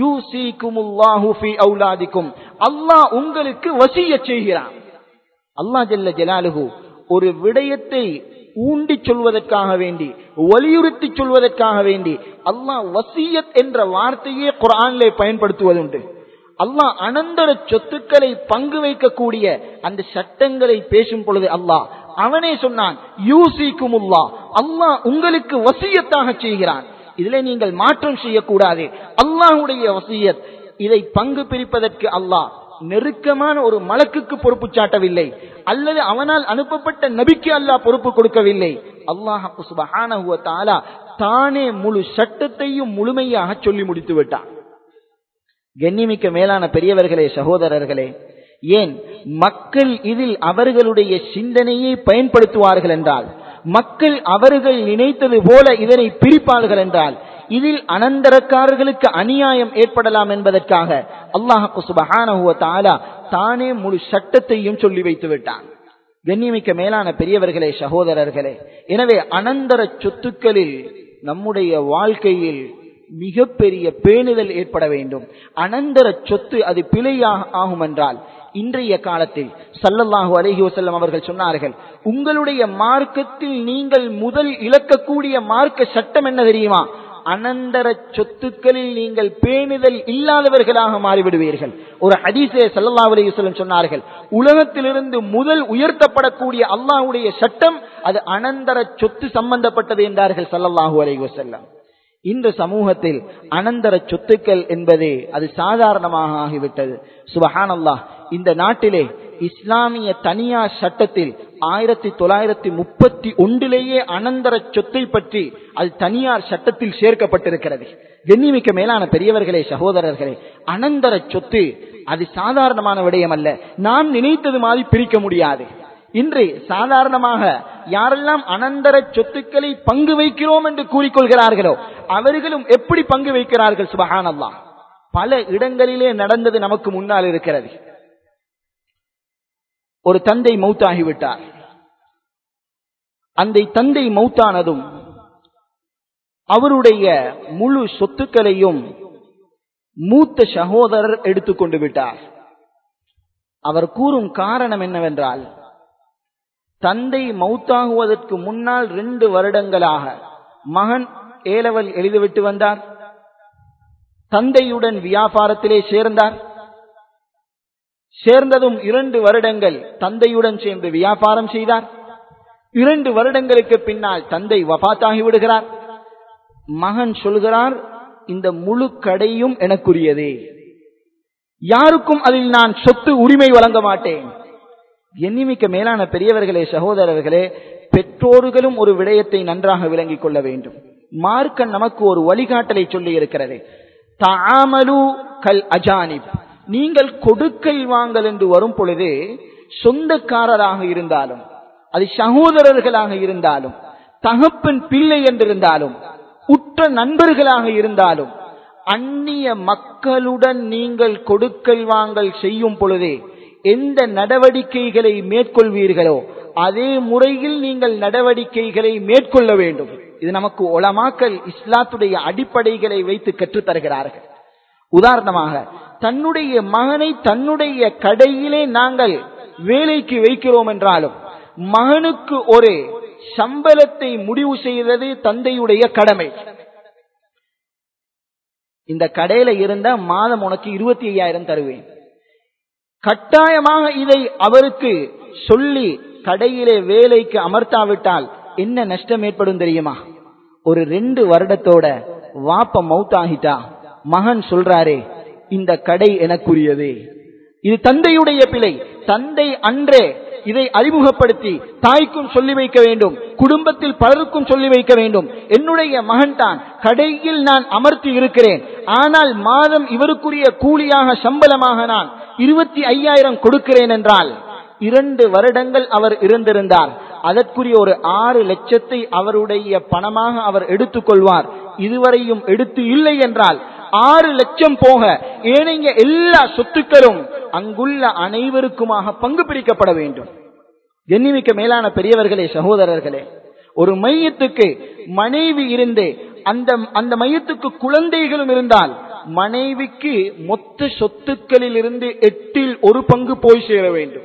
அல்லாஹ் உங்களுக்கு வசிய செய்கிறான் அல்லாஹ் ஜல்ல ஜலாலுகு ஒரு விடயத்தை ஊண்டி சொல்வதற்காக வேண்டி வலியுறுத்தி சொல்வதற்காக வேண்டி அல்லாஹ் வசியத் என்ற வார்த்தையே குரானிலே பயன்படுத்துவதுண்டு அல்லாஹ் அனந்தர சொத்துக்களை பங்கு வைக்கக்கூடிய அந்த சட்டங்களை பேசும் பொழுது அல்லாஹ் அவனே சொன்னான் யூசிக்குமுல்லா அல்லாஹ் உங்களுக்கு வசியத்தாக செய்கிறான் இதுல நீங்கள் மாற்றம் செய்யக்கூடாது அல்லாஹுடைய வசியத் இதை பங்கு பிரிப்பதற்கு அல்லாஹ் நெருக்கமான ஒரு மலக்குக்கு பொறுப்பு சாட்டவில்லை அல்லது அவனால் அனுப்பப்பட்ட நபிக்கு அல்லாஹ் பொறுப்பு கொடுக்கவில்லை அல்லாஹ் தானே முழு சட்டத்தையும் முழுமையாக சொல்லி முடித்து விட்டான் கண்ணிமிக்க மேலான பெரியவர்களே சகோதரர்களே ஏன் மக்கள் இதில் அவர்களுடைய சிந்தனையை பயன்படுத்துவார்கள் என்றால் மக்கள் அவர்கள் நினைத்தது போல இதனை பிரிப்பார்கள் என்றால் இதில் அனந்தரக்காரர்களுக்கு அநியாயம் ஏற்படலாம் என்பதற்காக அல்லாஹு சுபஹானஹுவ தாலா தானே முழு சட்டத்தையும் சொல்லி வைத்து விட்டான் கண்ணியமிக்க மேலான பெரியவர்களே சகோதரர்களே எனவே அனந்தர சொத்துக்களில் நம்முடைய வாழ்க்கையில் மிகப்பெரிய பேணுதல் ஏற்பட வேண்டும் அனந்தர சொத்து அது பிழையாக ஆகும் என்றால் இன்றைய காலத்தில் சல்லல்லாஹு அலஹி வசல்லம் அவர்கள் சொன்னார்கள் உங்களுடைய மார்க்கத்தில் நீங்கள் முதல் இழக்கக்கூடிய மார்க்க சட்டம் என்ன தெரியுமா அனந்தர சொத்துக்களில் நீங்கள் பேணுதல் இல்லாதவர்களாக மாறிவிடுவீர்கள் ஒரு ஹதீசே சல்லா அலி வல்லம் சொன்னார்கள் உலகத்திலிருந்து முதல் உயர்த்தப்படக்கூடிய அல்லாஹுடைய சட்டம் அது அனந்தர சொத்து சம்பந்தப்பட்டது என்றார்கள் சல்லல்லாஹு அலி வசல்லம் இந்த சமூகத்தில் அனந்தர சொத்துக்கள் என்பது அது சாதாரணமாக ஆகிவிட்டது சுபஹான் அல்லாஹ் இந்த நாட்டிலே இஸ்லாமிய தனியார் சட்டத்தில் ஆயிரத்தி தொள்ளாயிரத்தி முப்பத்தி ஒன்றிலேயே அனந்தர சொத்தை பற்றி அது தனியார் சட்டத்தில் சேர்க்கப்பட்டிருக்கிறது கண்ணிமிக்க மேலான பெரியவர்களே சகோதரர்களே அனந்தர சொத்து அது சாதாரணமான விடயம் அல்ல நாம் நினைத்தது மாதிரி பிரிக்க முடியாது இன்று சாதாரணமாக யாரெல்லாம் அனந்தர சொத்துக்களை பங்கு வைக்கிறோம் என்று கூறிக்கொள்கிறார்களோ அவர்களும் எப்படி பங்கு வைக்கிறார்கள் சுபஹான் அல்லா பல இடங்களிலே நடந்தது நமக்கு முன்னால் இருக்கிறது ஒரு தந்தை மௌத்தாகிவிட்டார் அந்த தந்தை மௌத்தானதும் அவருடைய முழு சொத்துக்களையும் மூத்த சகோதரர் எடுத்துக்கொண்டு விட்டார் அவர் கூறும் காரணம் என்னவென்றால் தந்தை மௌத்தாகுவதற்கு முன்னால் ரெண்டு வருடங்களாக மகன் ஏலவல் எழுதிவிட்டு வந்தார் தந்தையுடன் வியாபாரத்திலே சேர்ந்தார் சேர்ந்ததும் இரண்டு வருடங்கள் தந்தையுடன் சேர்ந்து வியாபாரம் செய்தார் இரண்டு வருடங்களுக்கு பின்னால் தந்தை வபாத்தாகி விடுகிறார் மகன் சொல்கிறார் இந்த முழு கடையும் எனக்குரியதே யாருக்கும் அதில் நான் சொத்து உரிமை வழங்க மாட்டேன் எண்ணிமிக்க மேலான பெரியவர்களே சகோதரர்களே பெற்றோர்களும் ஒரு விடயத்தை நன்றாக விளங்கிக் கொள்ள வேண்டும் மார்க்கன் நமக்கு ஒரு வழிகாட்டலை சொல்லி இருக்கிறது தாமலு கல் அஜானிப் நீங்கள் கொடுக்கல் வாங்கல் என்று வரும் பொழுது சொந்தக்காரராக இருந்தாலும் அது சகோதரர்களாக இருந்தாலும் தகப்பன் பிள்ளை என்றிருந்தாலும் உற்ற நண்பர்களாக இருந்தாலும் அந்நிய மக்களுடன் நீங்கள் கொடுக்கல் வாங்கல் செய்யும் பொழுதே எந்த நடவடிக்கைகளை மேற்கொள்வீர்களோ அதே முறையில் நீங்கள் நடவடிக்கைகளை மேற்கொள்ள வேண்டும் இது நமக்கு ஒளமாக்கல் இஸ்லாத்துடைய அடிப்படைகளை வைத்து கற்றுத் தருகிறார்கள் உதாரணமாக தன்னுடைய மகனை தன்னுடைய கடையிலே நாங்கள் வேலைக்கு வைக்கிறோம் என்றாலும் மகனுக்கு ஒரு சம்பளத்தை முடிவு செய்வது தந்தையுடைய கடமை இந்த கடையில இருந்த மாதம் உனக்கு இருபத்தி ஐயாயிரம் தருவேன் கட்டாயமாக இதை அவருக்கு சொல்லி கடையிலே வேலைக்கு அமர்த்தாவிட்டால் என்ன நஷ்டம் ஏற்படும் தெரியுமா ஒரு ரெண்டு வருடத்தோட வாப்ப மவுத்தாகிட்டா மகன் சொல்றாரே இந்த கடை எனக்குரியது இது தந்தையுடைய பிழை தந்தை அன்றே இதை அறிமுகப்படுத்தி தாய்க்கும் சொல்லி வைக்க வேண்டும் குடும்பத்தில் பலருக்கும் சொல்லி வைக்க வேண்டும் என்னுடைய மகன் தான் கடையில் நான் அமர்த்தி இருக்கிறேன் ஆனால் மாதம் இவருக்குரிய கூலியாக சம்பளமாக நான் இருபத்தி ஐயாயிரம் கொடுக்கிறேன் என்றால் இரண்டு வருடங்கள் அவர் இருந்திருந்தார் அதற்குரிய ஒரு ஆறு லட்சத்தை அவருடைய பணமாக அவர் எடுத்துக்கொள்வார் இதுவரையும் எடுத்து இல்லை என்றால் ஆறு லட்சம் போக ஏனைய எல்லா சொத்துக்களும் அங்குள்ள அனைவருக்குமாக பங்கு பிரிக்கப்பட வேண்டும் எண்ணிமிக்க மேலான பெரியவர்களே சகோதரர்களே ஒரு மையத்துக்கு மனைவி இருந்து அந்த அந்த மையத்துக்கு குழந்தைகளும் இருந்தால் மனைவிக்கு மொத்த சொத்துக்களில் இருந்து எட்டில் ஒரு பங்கு போய் சேர வேண்டும்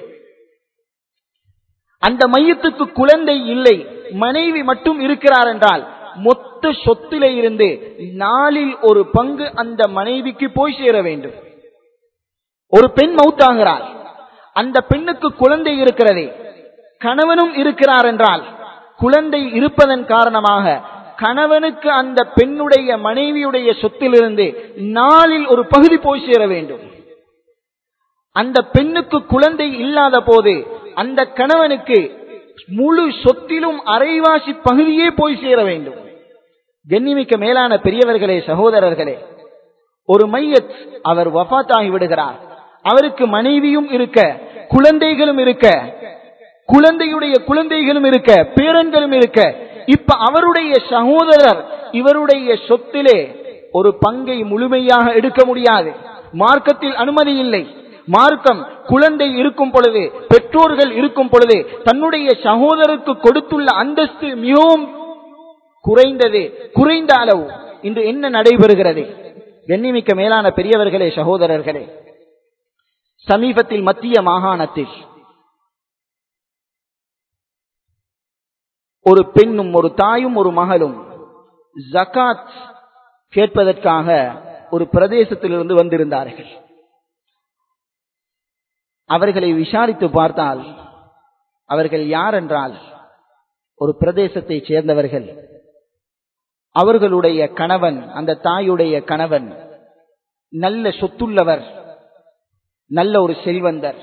அந்த மையத்துக்கு குழந்தை இல்லை மனைவி மட்டும் இருக்கிறார் என்றால் மொத்த சொத்திலே இருந்து நாளில் ஒரு பங்கு அந்த மனைவிக்கு போய் சேர வேண்டும் ஒரு பெண் மவுத்தாகிறாள் அந்த பெண்ணுக்கு குழந்தை இருக்கிறதே கணவனும் இருக்கிறார் என்றால் குழந்தை இருப்பதன் காரணமாக கணவனுக்கு அந்த பெண்ணுடைய மனைவியுடைய சொத்திலிருந்து நாளில் ஒரு பகுதி போய் சேர வேண்டும் அந்த பெண்ணுக்கு குழந்தை இல்லாத போது அந்த கணவனுக்கு முழு சொத்திலும் அரைவாசி பகுதியே போய் சேர வேண்டும் கண்ணிமிக்க மேலான பெரியவர்களே சகோதரர்களே ஒரு மையத் அவர் வஃத்தாகி விடுகிறார் அவருக்கு மனைவியும் இருக்க குழந்தைகளும் இருக்க குழந்தையுடைய குழந்தைகளும் இருக்க பேரன்களும் இருக்க இப்ப அவருடைய சகோதரர் இவருடைய சொத்திலே ஒரு பங்கை முழுமையாக எடுக்க முடியாது மார்க்கத்தில் அனுமதி இல்லை மார்க்கம் குழந்தை இருக்கும் பொழுது பெற்றோர்கள் இருக்கும் பொழுது தன்னுடைய சகோதரருக்கு கொடுத்துள்ள அந்தஸ்து மிகவும் குறைந்தது குறைந்த அளவு இன்று என்ன நடைபெறுகிறது எண்ணிமிக்க மேலான பெரியவர்களே சகோதரர்களே சமீபத்தில் மத்திய மாகாணத்தில் ஒரு பெண்ணும் ஒரு தாயும் ஒரு மகளும் ஜகாத் கேட்பதற்காக ஒரு பிரதேசத்திலிருந்து வந்திருந்தார்கள் அவர்களை விசாரித்து பார்த்தால் அவர்கள் யார் என்றால் ஒரு பிரதேசத்தைச் சேர்ந்தவர்கள் அவர்களுடைய கணவன் அந்த தாயுடைய கணவன் நல்ல சொத்துள்ளவர் நல்ல ஒரு செல்வந்தர்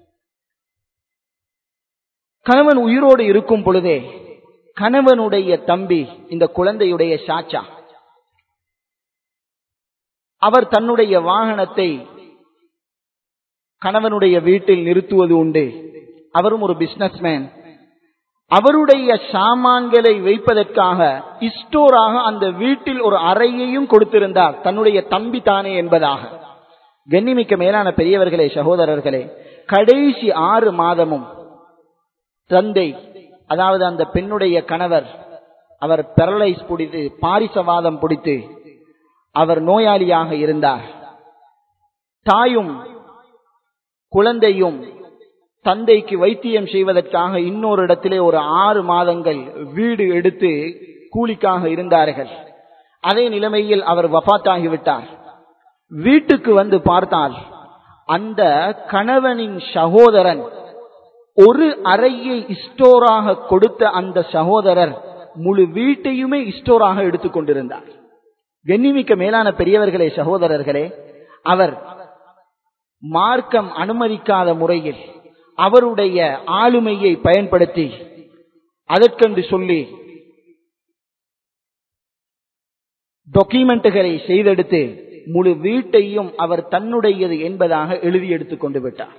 கணவன் உயிரோடு இருக்கும் பொழுதே கணவனுடைய தம்பி இந்த குழந்தையுடைய சாச்சா அவர் தன்னுடைய வாகனத்தை கணவனுடைய வீட்டில் நிறுத்துவது உண்டு அவரும் ஒரு பிசினஸ்மேன் அவருடைய சாமான்களை வைப்பதற்காக இஸ்டோராக அந்த வீட்டில் ஒரு அறையையும் கொடுத்திருந்தார் தன்னுடைய தம்பி தானே என்பதாக கண்ணிமிக்க மேலான பெரியவர்களே சகோதரர்களே கடைசி ஆறு மாதமும் தந்தை அதாவது அந்த பெண்ணுடைய கணவர் அவர் பெரலைஸ் பிடித்து பாரிசவாதம் பிடித்து அவர் நோயாளியாக இருந்தார் தாயும் குழந்தையும் தந்தைக்கு வைத்தியம் செய்வதற்காக இன்னொரு இடத்திலே ஒரு ஆறு மாதங்கள் வீடு எடுத்து கூலிக்காக இருந்தார்கள் அதே நிலைமையில் அவர் வபாத்தாகிவிட்டார் வீட்டுக்கு வந்து பார்த்தால் அந்த கணவனின் சகோதரன் ஒரு அறையை ஸ்டோராக கொடுத்த அந்த சகோதரர் முழு வீட்டையுமே ஸ்டோராக எடுத்துக்கொண்டிருந்தார் கண்ணிமிக்க மேலான பெரியவர்களே சகோதரர்களே அவர் மார்க்கம் அனுமதிக்காத முறையில் அவருடைய ஆளுமையை பயன்படுத்தி அதற்கென்று சொல்லி டாக்குமெண்ட்டுகளை செய்தெடுத்து முழு வீட்டையும் அவர் தன்னுடையது என்பதாக எழுதி எடுத்துக் கொண்டு விட்டார்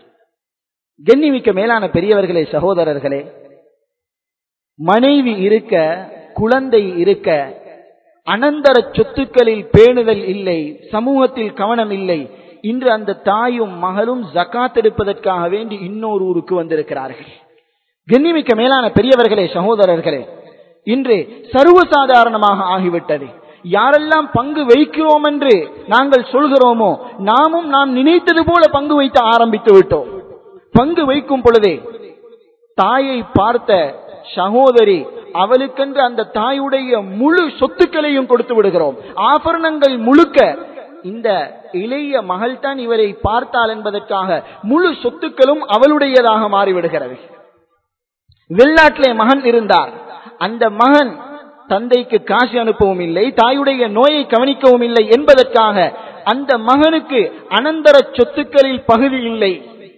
கண்ணிமிக்க மேலான பெரியவர்களே சகோதரர்களே மனைவி இருக்க குழந்தை இருக்க அனந்தர சொத்துக்களில் பேணுதல் இல்லை சமூகத்தில் கவனம் இல்லை இன்று அந்த தாயும் மகளும் ஜக்காத் எடுப்பதற்காக வேண்டி இன்னொரு ஊருக்கு வந்திருக்கிறார்கள் கண்ணிமிக்க மேலான பெரியவர்களே சகோதரர்களே இன்று சர்வசாதாரணமாக ஆகிவிட்டது யாரெல்லாம் பங்கு வைக்கிறோம் என்று நாங்கள் சொல்கிறோமோ நாமும் நாம் நினைத்தது போல பங்கு வைத்து ஆரம்பித்து விட்டோம் பங்கு வைக்கும் பொழுதே தாயை பார்த்த சகோதரி அவளுக்கென்று அந்த தாயுடைய முழு சொத்துக்களையும் கொடுத்து விடுகிறோம் ஆபரணங்கள் முழுக்க இந்த இளைய மகள் தான் இவரை பார்த்தால் என்பதற்காக முழு சொத்துக்களும் அவளுடையதாக மாறிவிடுகிறது வெளிநாட்டிலே மகன் இருந்தார் அந்த மகன் தந்தைக்கு காசு அனுப்பவும் இல்லை தாயுடைய நோயை கவனிக்கவும் இல்லை என்பதற்காக அந்த மகனுக்கு அனந்தர சொத்துக்களில் பகுதி இல்லை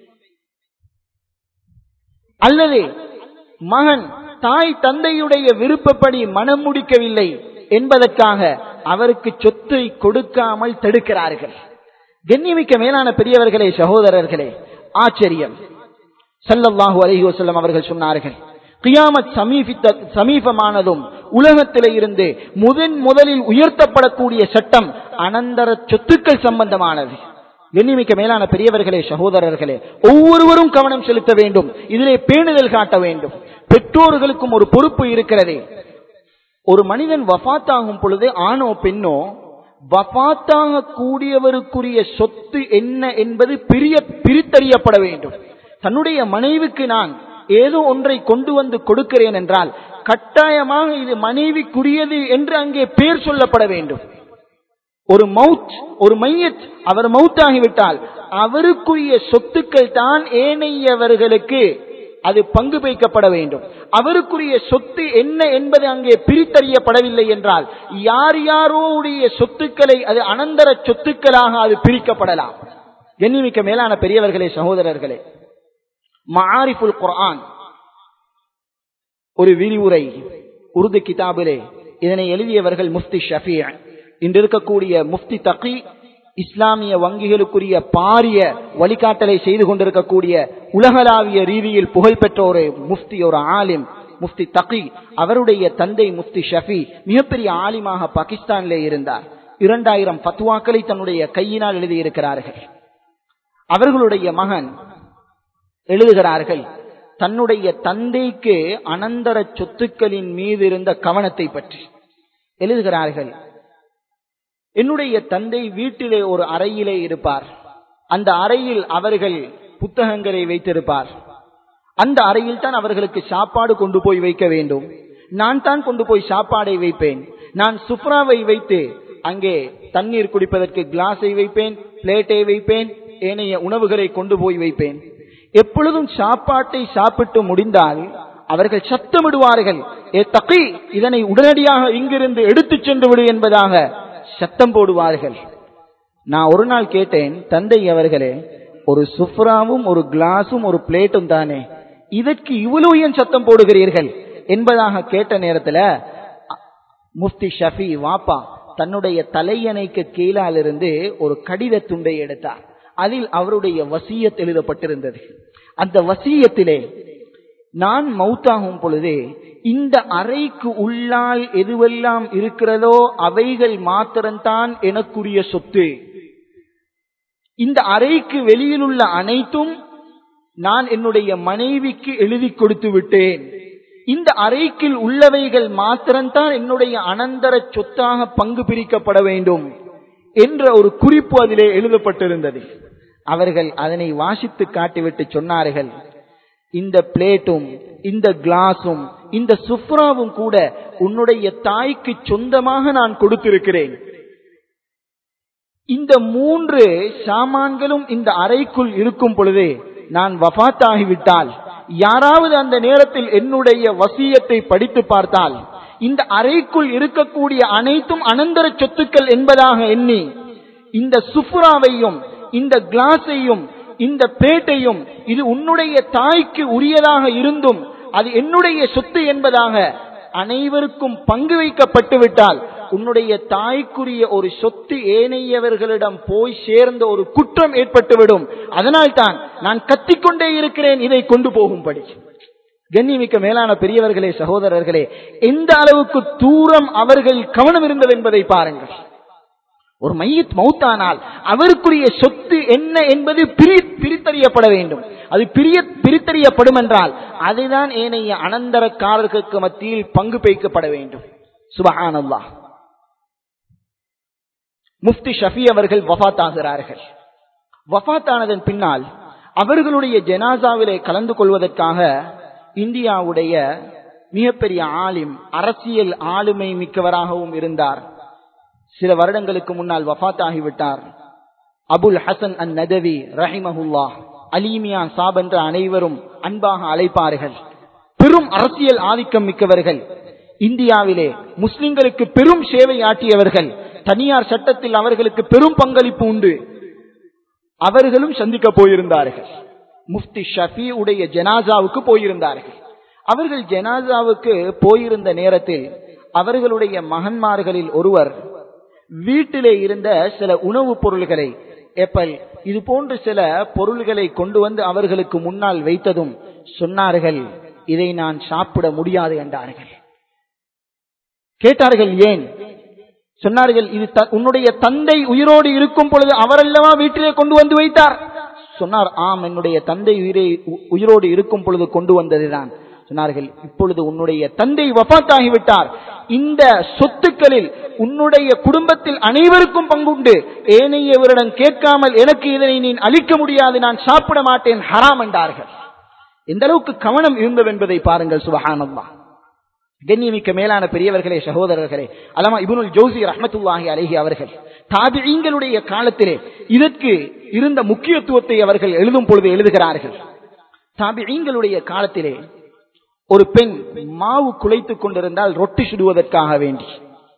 அல்லது மகன் தாய் தந்தையுடைய விருப்பப்படி மனம் முடிக்கவில்லை என்பதற்காக அவருக்கு சொத்தை கொடுக்காமல் தடுக்கிறார்கள் கண்ணியமிக்க மேலான பெரியவர்களே சகோதரர்களே ஆச்சரியம் சல்லல்லாஹு அலைஹி வஸல்லம் அவர்கள் சொன்னார்கள் கியாமத் சமீபித்த சமீபமானதும் உலகத்திலே இருந்து முதன் முதலில் உயர்த்தப்படக்கூடிய சட்டம் அனந்தர சொத்துக்கள் சம்பந்தமானது எண்ணிமிக்க மேலான பெரியவர்களே சகோதரர்களே ஒவ்வொருவரும் கவனம் செலுத்த வேண்டும் இதிலே பேணுதல் காட்ட வேண்டும் பெற்றோர்களுக்கும் ஒரு பொறுப்பு இருக்கிறது ஒரு மனிதன் வஃத்தாகும் பொழுது ஆணோ பெண்ணோ வஃத்தாக கூடியவருக்குரிய சொத்து என்ன என்பது பிரிய பிரித்தறியப்பட வேண்டும் தன்னுடைய மனைவிக்கு நான் ஏதோ ஒன்றை கொண்டு வந்து கொடுக்கிறேன் என்றால் கட்டாயமாக இது மனைவிக்குரியது என்று அங்கே பேர் சொல்லப்பட வேண்டும் ஒரு மவுத் ஒரு மையத் அவர் மவுத் ஆகிவிட்டால் அவருக்குரிய சொத்துக்கள் தான் ஏனையவர்களுக்கு அது பங்கு வைக்கப்பட வேண்டும் அவருக்குரிய சொத்து என்ன என்பது அங்கே பிரித்தறியப்படவில்லை என்றால் யார் யாரோடைய சொத்துக்களை அது அனந்தர சொத்துக்களாக அது பிரிக்கப்படலாம் எண்ணிமிக்க மேலான பெரியவர்களே சகோதரர்களே மாரிஃபுல் குர்ஆன் ஒரு விரிவுரை உருது கிதாபிலே இதனை எழுதியவர்கள் முஃப்தி ஷஃபி இன்று இருக்கக்கூடிய முஃப்தி தகி இஸ்லாமிய வங்கிகளுக்குரிய பாரிய வழிகாட்டலை செய்து கொண்டிருக்கக்கூடிய உலகளாவிய ரீதியில் புகழ்பெற்ற ஒரு முஃப்தி ஒரு ஆலிம் முஃப்தி தகி அவருடைய தந்தை முஃப்தி ஷஃபி மிகப்பெரிய ஆலிமாக பாகிஸ்தானிலே இருந்தார் இரண்டாயிரம் பத்வாக்களை தன்னுடைய கையினால் எழுதியிருக்கிறார்கள் அவர்களுடைய மகன் எழுதுகிறார்கள் தன்னுடைய தந்தைக்கு அனந்தர சொத்துக்களின் மீது இருந்த கவனத்தை பற்றி எழுதுகிறார்கள் என்னுடைய தந்தை வீட்டிலே ஒரு அறையிலே இருப்பார் அந்த அறையில் அவர்கள் புத்தகங்களை வைத்திருப்பார் அந்த அறையில் தான் அவர்களுக்கு சாப்பாடு கொண்டு போய் வைக்க வேண்டும் நான் தான் கொண்டு போய் சாப்பாடை வைப்பேன் நான் சுப்ராவை வைத்து அங்கே தண்ணீர் குடிப்பதற்கு கிளாஸை வைப்பேன் பிளேட்டை வைப்பேன் ஏனைய உணவுகளை கொண்டு போய் வைப்பேன் எப்பொழுதும் சாப்பாட்டை சாப்பிட்டு முடிந்தால் அவர்கள் சத்தமிடுவார்கள் ஏ தகி இதனை உடனடியாக இங்கிருந்து எடுத்துச் சென்று விடு என்பதாக சத்தம் போடுவார்கள் நான் ஒரு நாள் கேட்டேன் தந்தை அவர்களே ஒரு சுப்ராவும் ஒரு கிளாஸும் ஒரு பிளேட்டும் தானே இதற்கு இவ்வளவு ஏன் சத்தம் போடுகிறீர்கள் என்பதாக கேட்ட நேரத்தில் முஃப்தி ஷஃபி வாப்பா தன்னுடைய தலையணைக்கு கீழால் இருந்து ஒரு கடித துண்டை எடுத்தார் அதில் அவருடைய வசியத் எழுதப்பட்டிருந்தது அந்த வசியத்திலே நான் மௌத்தாகும் பொழுது இந்த அறைக்கு உள்ளால் எதுவெல்லாம் இருக்கிறதோ அவைகள் மாத்திரம்தான் எனக்குரிய சொத்து இந்த அறைக்கு வெளியில் உள்ள அனைத்தும் நான் என்னுடைய மனைவிக்கு எழுதி கொடுத்து விட்டேன் இந்த அறைக்கில் உள்ளவைகள் மாத்திரம்தான் என்னுடைய அனந்தர சொத்தாக பங்கு பிரிக்கப்பட வேண்டும் என்ற ஒரு குறிப்பு அதிலே எழுதப்பட்டிருந்தது அவர்கள் அதனை வாசித்து காட்டிவிட்டு சொன்னார்கள் இந்த பிளேட்டும் இந்த கிளாஸும் இந்த சுப்ராவும் கூட உன்னுடைய தாய்க்கு சொந்தமாக நான் கொடுத்திருக்கிறேன் இந்த மூன்று சாமான்களும் இந்த அறைக்குள் இருக்கும் பொழுது நான் வபாத்தாகிவிட்டால் யாராவது அந்த நேரத்தில் என்னுடைய வசியத்தை படித்து பார்த்தால் இந்த அறைக்குள் இருக்கக்கூடிய அனைத்தும் அனந்தர சொத்துக்கள் என்பதாக எண்ணி இந்த சுப்ராவையும் இந்த கிளாஸையும் இந்த பிளேட்டையும் இது உன்னுடைய தாய்க்கு உரியதாக இருந்தும் அது என்னுடைய சொத்து என்பதாக அனைவருக்கும் பங்கு வைக்கப்பட்டு விட்டால் உன்னுடைய தாய்க்குரிய ஒரு சொத்து ஏனையவர்களிடம் போய் சேர்ந்த ஒரு குற்றம் ஏற்பட்டுவிடும் அதனால் தான் நான் கத்திக்கொண்டே இருக்கிறேன் இதை கொண்டு போகும்படி கண்ணியமிக்க மேலான பெரியவர்களே சகோதரர்களே எந்த அளவுக்கு தூரம் அவர்கள் கவனம் இருந்தது என்பதை பாருங்கள் ஒரு மையத் மௌத்தானால் அவருக்குரிய சொத்து என்ன என்பது பிரி- பிரித்தறியப்பட வேண்டும் அது பிரிய பிரித்தறியப்படும் என்றால் அதுதான் ஏனைய அனந்தரக்காரர்களுக்கு மத்தியில் பங்கு பெய்க்கப்பட வேண்டும் சுபஹானல்லாஹ் முஃப்தி ஷஃபி அவர்கள் வஃபாத் ஆகிறார்கள் வஃபாத் ஆனதன் பின்னால் அவர்களுடைய ஜனாசாவிலே கலந்து கொள்வதற்காக இந்தியாவுடைய மிகப்பெரிய ஆலிம் அரசியல் ஆளுமை மிக்கவராகவும் இருந்தார் சில வருடங்களுக்கு முன்னால் வஃபாத் ஆகிவிட்டார் அபுல் ஹசன் அன் நதவி ரஹிமஹுல்லா அலீமியா சாப் என்ற அனைவரும் அன்பாக அழைப்பார்கள் பெரும் அரசியல் ஆதிக்கம் மிக்கவர்கள் இந்தியாவிலே முஸ்லிம்களுக்கு பெரும் சேவை ஆற்றியவர்கள் தனியார் சட்டத்தில் அவர்களுக்கு பெரும் பங்களிப்பு உண்டு அவர்களும் சந்திக்க போயிருந்தார்கள் முஃப்தி ஷஃபி உடைய ஜனாசாவுக்கு போயிருந்தார்கள் அவர்கள் ஜனாசாவுக்கு போயிருந்த நேரத்தில் அவர்களுடைய மகன்மார்களில் ஒருவர் வீட்டிலே இருந்த சில உணவுப் பொருள்களை ஏப்பல் இது போன்று சில பொருள்களை கொண்டு வந்து அவர்களுக்கு முன்னால் வைத்ததும் சொன்னார்கள் இதை நான் சாப்பிட முடியாது என்றார்கள் கேட்டார்கள் ஏன் சொன்னார்கள் இது த- உன்னுடைய தந்தை உயிரோடு இருக்கும் பொழுது அவரல்லவா வீட்டிலே கொண்டு வந்து வைத்தார் சொன்னார் ஆம் என்னுடைய தந்தை உயிரை உ- உயிரோடு இருக்கும் பொழுது கொண்டு வந்ததுதான் சொன்னார்கள் இப்பொழுது உன்னுடைய தந்தை வபாத்தாகிவிட்டார் இந்த சொத்துக்களில் உன்னுடைய குடும்பத்தில் அனைவருக்கும் பங்குண்டு ஏனையவரிடம் கேட்காமல் எனக்கு இதனை நீ அளிக்க முடியாது நான் சாப்பிட மாட்டேன் ஹராம் என்றார்கள் எந்த அளவுக்கு கவனம் இருந்தது என்பதை பாருங்கள் சுபஹானல்லாஹ் கண்ணியமிக்க மேலான பெரியவர்களே சகோதரர்களே அலமா இப்னுல் ஜௌசி ரஹ்மத்துல்லாஹி அலைஹி அவர்கள் தாபிஈங்களுடைய காலத்திலே இதற்கு இருந்த முக்கியத்துவத்தை அவர்கள் எழுதும் பொழுது எழுதுகிறார்கள் தாபிஈங்களுடைய காலத்திலே ஒரு பெண் மாவு குலைத்துக் கொண்டிருந்தால் ரொட்டி சுடுவதற்காக வேண்டி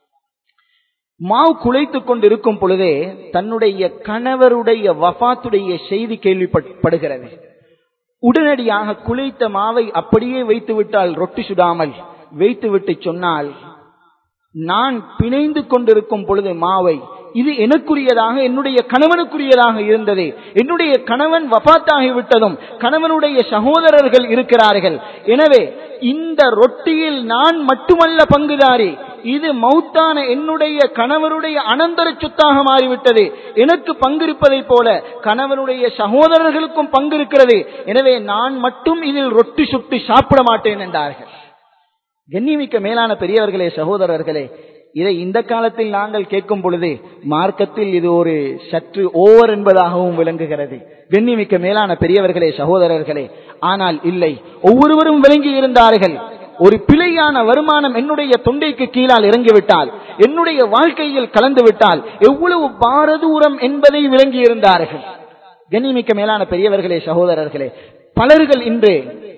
மாவு குலைத்துக் கொண்டிருக்கும் பொழுதே தன்னுடைய கணவருடைய வஃபாத்துடைய செய்தி கேள்விப்படுகிறது உடனடியாக குலைத்த மாவை அப்படியே வைத்து விட்டால் ரொட்டி சுடாமல் வைத்துவிட்டு சொன்னால் நான் பிணைந்து கொண்டிருக்கும் பொழுது மாவை இது எனக்குரியதாக என்னுடைய கணவனுக்குரியதாக இருந்தது என்னுடைய கணவன் வபாத்தாகி விட்டதும் கணவனுடைய சகோதரர்கள் இருக்கிறார்கள் எனவே இந்த ரொட்டியில் நான் மட்டுமல்ல பங்குதாரி இது மௌத்தான என்னுடைய கணவருடைய அனந்தர சொத்தாக மாறிவிட்டது எனக்கு பங்கிருப்பதைப் போல கணவனுடைய சகோதரர்களுக்கும் பங்கு இருக்கிறது எனவே நான் மட்டும் இதில் ரொட்டி சுட்டு சாப்பிட மாட்டேன் என்றார்கள் கண்ணியமிக்க மேலான பெரியவர்களே சகோதரர்களே இதை இந்த காலத்தில் நாங்கள் கேட்கும் பொழுது மார்க்கத்தில் இது ஒரு சற்று ஓவர் என்பதாகவும் விளங்குகிறது கண்ணியமிக்க மேலான பெரியவர்களே சகோதரர்களே ஆனால் இல்லை ஒவ்வொருவரும் விளங்கி இருந்தார்கள் ஒரு பிழையான வருமானம் என்னுடைய தொண்டைக்கு கீழால் இறங்கிவிட்டால் என்னுடைய வாழ்க்கையில் கலந்து விட்டால் எவ்வளவு பாரதூரம் என்பதை விளங்கி இருந்தார்கள் கண்ணியமிக்க மேலான பெரியவர்களே சகோதரர்களே பலர்கள் இன்று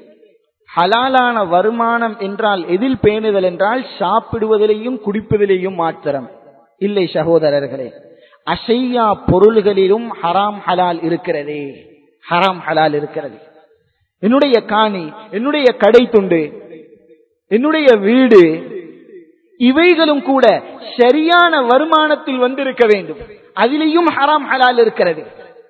ஹலாலான வருமானம் என்றால் எதில் பேணுதல் என்றால் சாப்பிடுவதிலேயும் குடிப்பதிலேயும் மாத்திரம் இல்லை சகோதரர்களே அசையா பொருள்களிலும் ஹராம் ஹலால் இருக்கிறதே ஹராம் ஹலால் இருக்கிறது என்னுடைய காணி என்னுடைய கடை துண்டு என்னுடைய வீடு இவைகளும் கூட சரியான வருமானத்தில் வந்திருக்க வேண்டும் அதிலேயும் ஹராம் ஹலால் இருக்கிறது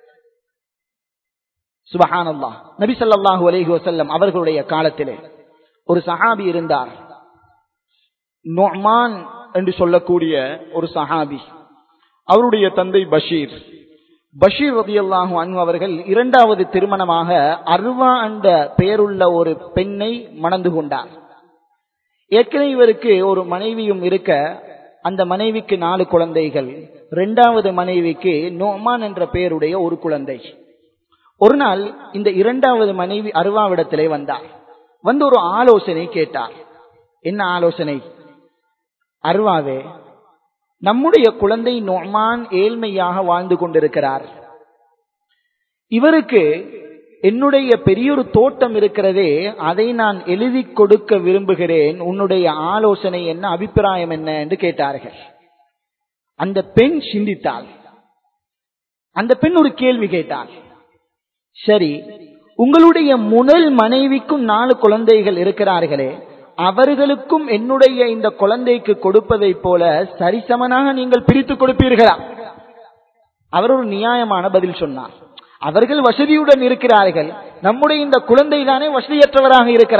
சுபஹானல்லா நபி ஸல்லல்லாஹு அலைஹி வஸல்லம் அவர்களுடைய காலத்திலே ஒரு சஹாபி இருந்தார் நுஅமான் என்று சொல்லக்கூடிய ஒரு சஹாபி அவருடைய தந்தை பஷீர் பஷீர் ரதியல்லாஹு அன்ஹு அவர்கள் இரண்டாவது திருமணமாக அர்வா என்ற பெயருள்ள ஒரு பெண்ணை மணந்து கொண்டார் ஏற்கனவே இவருக்கு ஒரு மனைவியும் இருக்க அந்த மனைவிக்கு நாலு குழந்தைகள் இரண்டாவது மனைவிக்கு நோமான் என்ற பெயருடைய ஒரு குழந்தை ஒரு நாள் இந்த இரண்டாவது மனைவி அருவாவிடத்திலே வந்தார் வந்து ஒரு ஆலோசனை கேட்டார் என்ன ஆலோசனை அருவாவே நம்முடைய குழந்தை நொமான் ஏழ்மையாக வாழ்ந்து கொண்டிருக்கிறார் இவருக்கு என்னுடைய பெரியொரு தோட்டம் இருக்கிறதே அதை நான் எழுதி கொடுக்க விரும்புகிறேன் உன்னுடைய ஆலோசனை என்ன அபிப்பிராயம் என்ன என்று கேட்டார்கள் அந்த பெண் சிந்தித்தாள் அந்த பெண் ஒரு கேள்வி கேட்டாள் சரி உங்களுடைய முதல் மனைவிக்கும் நாலு குழந்தைகள் இருக்கிறார்களே அவர்களுக்கும் என்னுடைய இந்த குழந்தைக்கு கொடுப்பதை போல சரிசமனாக நீங்கள் பிரித்து கொடுப்பீர்களா அவர் ஒரு நியாயமான பதில் சொன்னார் அவர்கள் வசதியுடன் இருக்கிறார்கள் நம்முடைய இந்த குழந்தை தானே வசதியற்றவராக இருக்கிறார்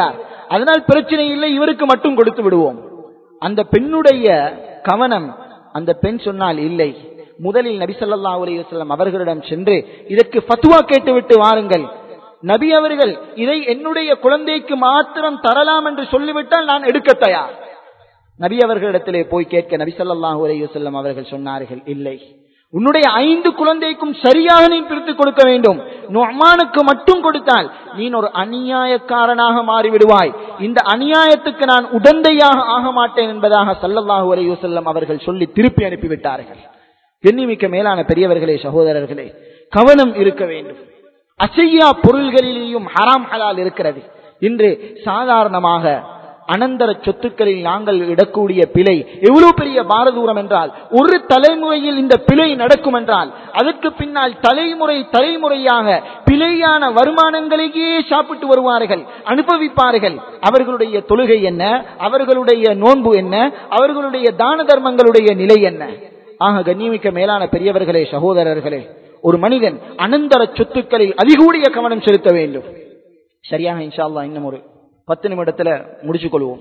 அதனால் பிரச்சனை இல்லை இவருக்கு மட்டும் கொடுத்து விடுவோம் அந்த பெண்ணுடைய கவனம் அந்த பெண் சொன்னால் இல்லை முதலில் நபி ஸல்லல்லாஹு அலைஹி வஸல்லம் அவர்களிடம் சென்று இதற்கு ஃபத்வா கேட்டுவிட்டு வாருங்கள் நபி அவர்கள் இதை என்னுடைய குழந்தைக்கு மாத்திரம் தரலாம் என்று சொல்லிவிட்டால் நான் எடுக்க தயார் நபி அவர்களிடத்திலே போய் கேட்க நபி ஸல்லல்லாஹு அலைஹி வஸல்லம் அவர்கள் சொன்னார்கள் இல்லை உன்னுடைய ஐந்து குழந்தைக்கும் சரியாக நீ பிரித்து கொடுக்க வேண்டும் நுஅமானுக்கு மட்டும் கொடுத்தால் நீ ஒரு அநியாயக்காரனாக மாறிவிடுவாய் இந்த அநியாயத்துக்கு நான் உடந்தையாக ஆக மாட்டேன் என்பதாக ஸல்லல்லாஹு அலைஹி வஸல்லம் அவர்கள் சொல்லி திருப்பி அனுப்பிவிட்டார்கள் எண்ணிமிக்க மேலான பெரியவர்களே சகோதரர்களே கவனம் இருக்க வேண்டும் அசையா பொருள்களிலேயும் ஹராம் ஹலால் இருக்கிறது இன்று சாதாரணமாக அனந்தர சொத்துக்களில் நாங்கள் இடக்கூடிய பிழை எவ்வளவு பெரிய பாரதூரம் என்றால் ஒரு தலைமுறையில் இந்த பிழை நடக்கும் என்றால் அதற்கு பின்னால் தலைமுறை தலைமுறையாக பிழையான வருமானங்களையே சாப்பிட்டு வருவார்கள் அனுபவிப்பார்கள் அவர்களுடைய தொழுகை என்ன அவர்களுடைய நோன்பு என்ன அவர்களுடைய தான தர்மங்களுடைய நிலை என்ன ஆக கண்ணியமிக்க மேலான பெரியவர்களே சகோதரர்களே ஒரு மனிதன் அனந்தர சொத்துக்களில் அதிகூடிய கவனம் செலுத்த வேண்டும் சரியாக இன்ஷா அல்லாஹ் இன்னும் ஒரு பத்து நிமிடத்துல முடிச்சுக் கொள்வோம்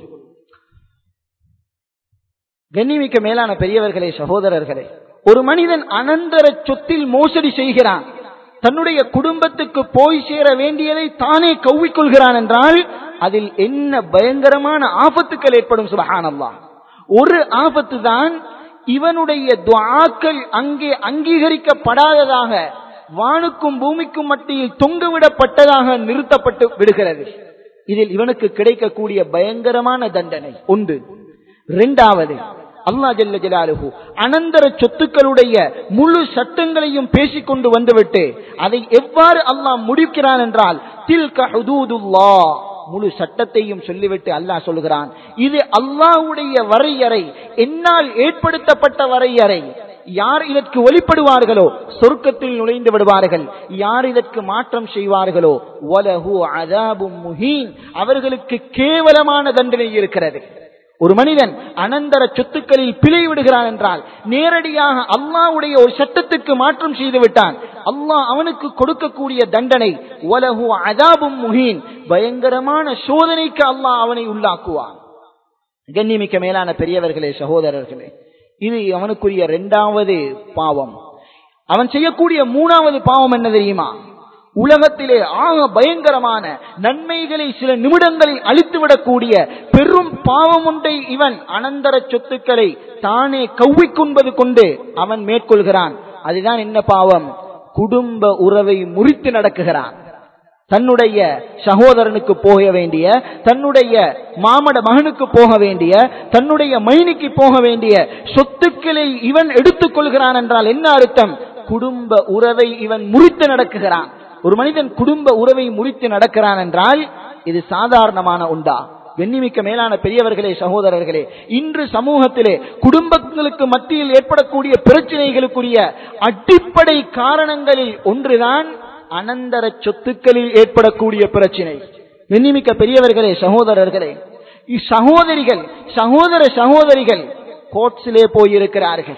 கண்ணிமிக்க மேலான பெரியவர்களே சகோதரர்களே ஒரு மனிதன் அனந்தர சொத்தில் மோசடி செய்கிறான் தன்னுடைய குடும்பத்துக்கு போய் சேர வேண்டியதை தானே கவ்விக்கொள்கிறான் என்றால் அதில் என்ன பயங்கரமான ஆபத்துக்கள் ஏற்படும் சுபஹானல்லாஹ் ஒரு ஆபத்து தான் இவனுடைய துஆக்கள் அங்கே அங்கீகரிக்கப்படாததாக வானுக்கும் பூமிக்கும் மத்தியில் தொங்கவிடப்பட்டதாக நிறுத்தப்பட்டு விடுகிறது இதில் இவனுக்கு கிடைக்கக்கூடிய பயங்கரமான தண்டனை ஒன்று இரண்டாவது அல்லாஹ் ஜல்ல ஜலாலுஹு அனந்தர சொத்துக்களுடைய முழு சட்டங்களையும் பேசிக்கொண்டு வந்துவிட்டு அதை எவ்வாறு அல்லாஹ் முடிக்கிறான் என்றால் தில்க ஹுதூதுல்லாஹ் முழு சட்டத்தையும் சொல்லிவிட்டு அல்லாஹ் சொல்கிறான் இது அல்லாஹ்வுடைய வரையறை என்னால் ஏற்படுத்தப்பட்ட வரையறை யார் இதற்கு ஒளிப்படுவார்களோ சொர்க்கத்தில் நுழைந்து விடுவார்கள் யார் இதற்கு மாற்றம் செய்வார்களோ வலஹு அதாபும் முஹீன் அவர்களுக்கு கேவலமான தண்டனை இருக்கிறது ஒரு மனிதன் அனந்தர சொத்துக்களில் பிழை விடுகிறான் என்றால் நேரடியாக அல்லாஹ்வுடைய ஒரு சட்டத்துக்கு மாற்றம் செய்து விட்டான் அல்லாஹ் அவனுக்கு கொடுக்கக்கூடிய தண்டனை வலஹு அதாபும் முஹீன் பயங்கரமான சோதனைக்கு அல்லாஹ் அவனை உள்ளாக்குவான் கண்ணியமிக்க மேலான பெரியவர்களே சகோதரர்களே இது அவனுக்குரிய இரண்டாவது பாவம் அவன் செய்யக்கூடிய மூணாவது பாவம் என்ன தெரியுமா உலகத்திலே ஆக பயங்கரமான நன்மைகளை சில நிமிடங்களில் அழித்துவிடக்கூடிய பெரும் பாவம் ஒன்றை இவன் அனந்தர சொத்துக்களை தானே கவ்விக்கொன்பது கொண்டு அவன் மேற்கொள்கிறான் அதுதான் என்ன பாவம் குடும்ப உறவை முறித்து நடக்குகிறான் தன்னுடைய சகோதரனுக்கு போக வேண்டிய தன்னுடைய மாமட மகனுக்கு போக வேண்டிய தன்னுடைய மைனிக்கு போக வேண்டிய சொத்துக்களை இவன் எடுத்துக் கொள்கிறான் என்றால் என்ன அர்த்தம் குடும்ப உறவை இவன் முறித்து நடக்குகிறான் ஒரு மனிதன் குடும்ப உறவை முறித்து நடக்கிறான் என்றால் இது சாதாரணமான உண்டா வெண்ணிமிக்க மேலான பெரியவர்களே சகோதரர்களே இன்று சமூகத்திலே குடும்பங்களுக்கு மத்தியில் ஏற்படக்கூடிய பிரச்சனைகளுக்குரிய அடிப்படை காரணங்களில் ஒன்றுதான் அனந்தர சொத்துக்களில் ஏற்படக்கூடிய பிரச்சனை வெண்ணிமிக்க பெரியவர்களே சகோதரர்களே சகோதரிகள் சகோதர சகோதரிகள் கோர்ட்ஸிலே போயிருக்கிறார்கள்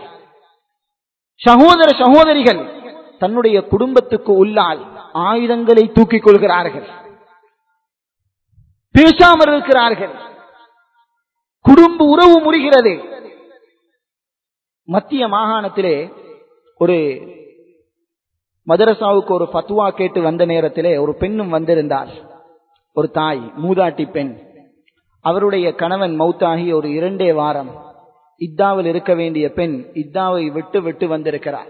சகோதர சகோதரிகள் தன்னுடைய குடும்பத்துக்கு உள்ளால் ஆயுதங்களை தூக்கிக் கொள்கிறார்கள் பேசாமல் இருக்கிறார்கள் குடும்ப உறவு முறிகிறது மத்திய மாகாணத்திலே ஒரு மதரசாவுக்கு ஒரு பத்துவா கேட்டு வந்த நேரத்திலே ஒரு பெண்ணும் வந்திருந்தார் ஒரு தாய் மூதாட்டி பெண் அவருடைய கணவன் மௌத்தாகி ஒரு இரண்டே வாரம் இத்தாவில் இருக்க வேண்டிய பெண் இத்தாவை விட்டு விட்டு வந்திருக்கிறார்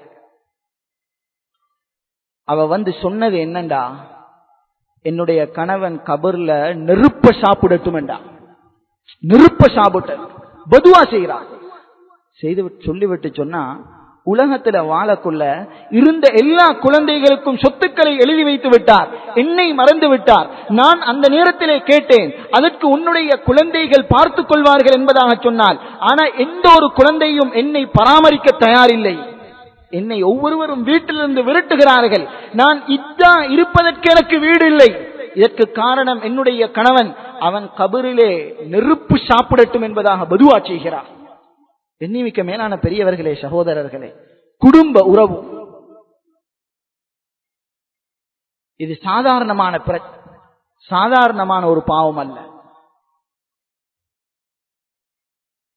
அவ வந்து சொன்னது என்னண்டா என்னுடைய கணவன் கபர்ல நெருப்ப சாப்பிடட்டும்டா நெருப்ப சாப்பிட்ட பதுவா செய்கிறான் செய்து சொல்லிவிட்டு சொன்னா உலகத்துல வாழக்குள்ள இருந்த எல்லா குழந்தைகளுக்கும் சொத்துக்களை எழுதி வைத்து விட்டார் என்னை மறந்து விட்டார் நான் அந்த நேரத்திலே கேட்டேன் அதற்கு உன்னுடைய குழந்தைகள் பார்த்துக் கொள்வார்கள் என்பதாக சொன்னால் ஆனா எந்த ஒரு குழந்தையும் என்னை பராமரிக்க தயாரில்லை என்னை ஒவ்வொருவரும் வீட்டிலிருந்து விரட்டுகிறார்கள் நான் இதா இருப்பதற்கு எனக்கு வீடு இல்லை இதற்கு காரணம் என்னுடைய கணவன் அவன் கபரிலே நெருப்பு சாப்பிடட்டும் என்பதாக பதுவா செய்கிறார் எண்ணிமிக்க மேலான பெரியவர்களே சகோதரர்களே குடும்ப உறவு இது சாதாரணமான சாதாரணமான ஒரு பாவம் அல்ல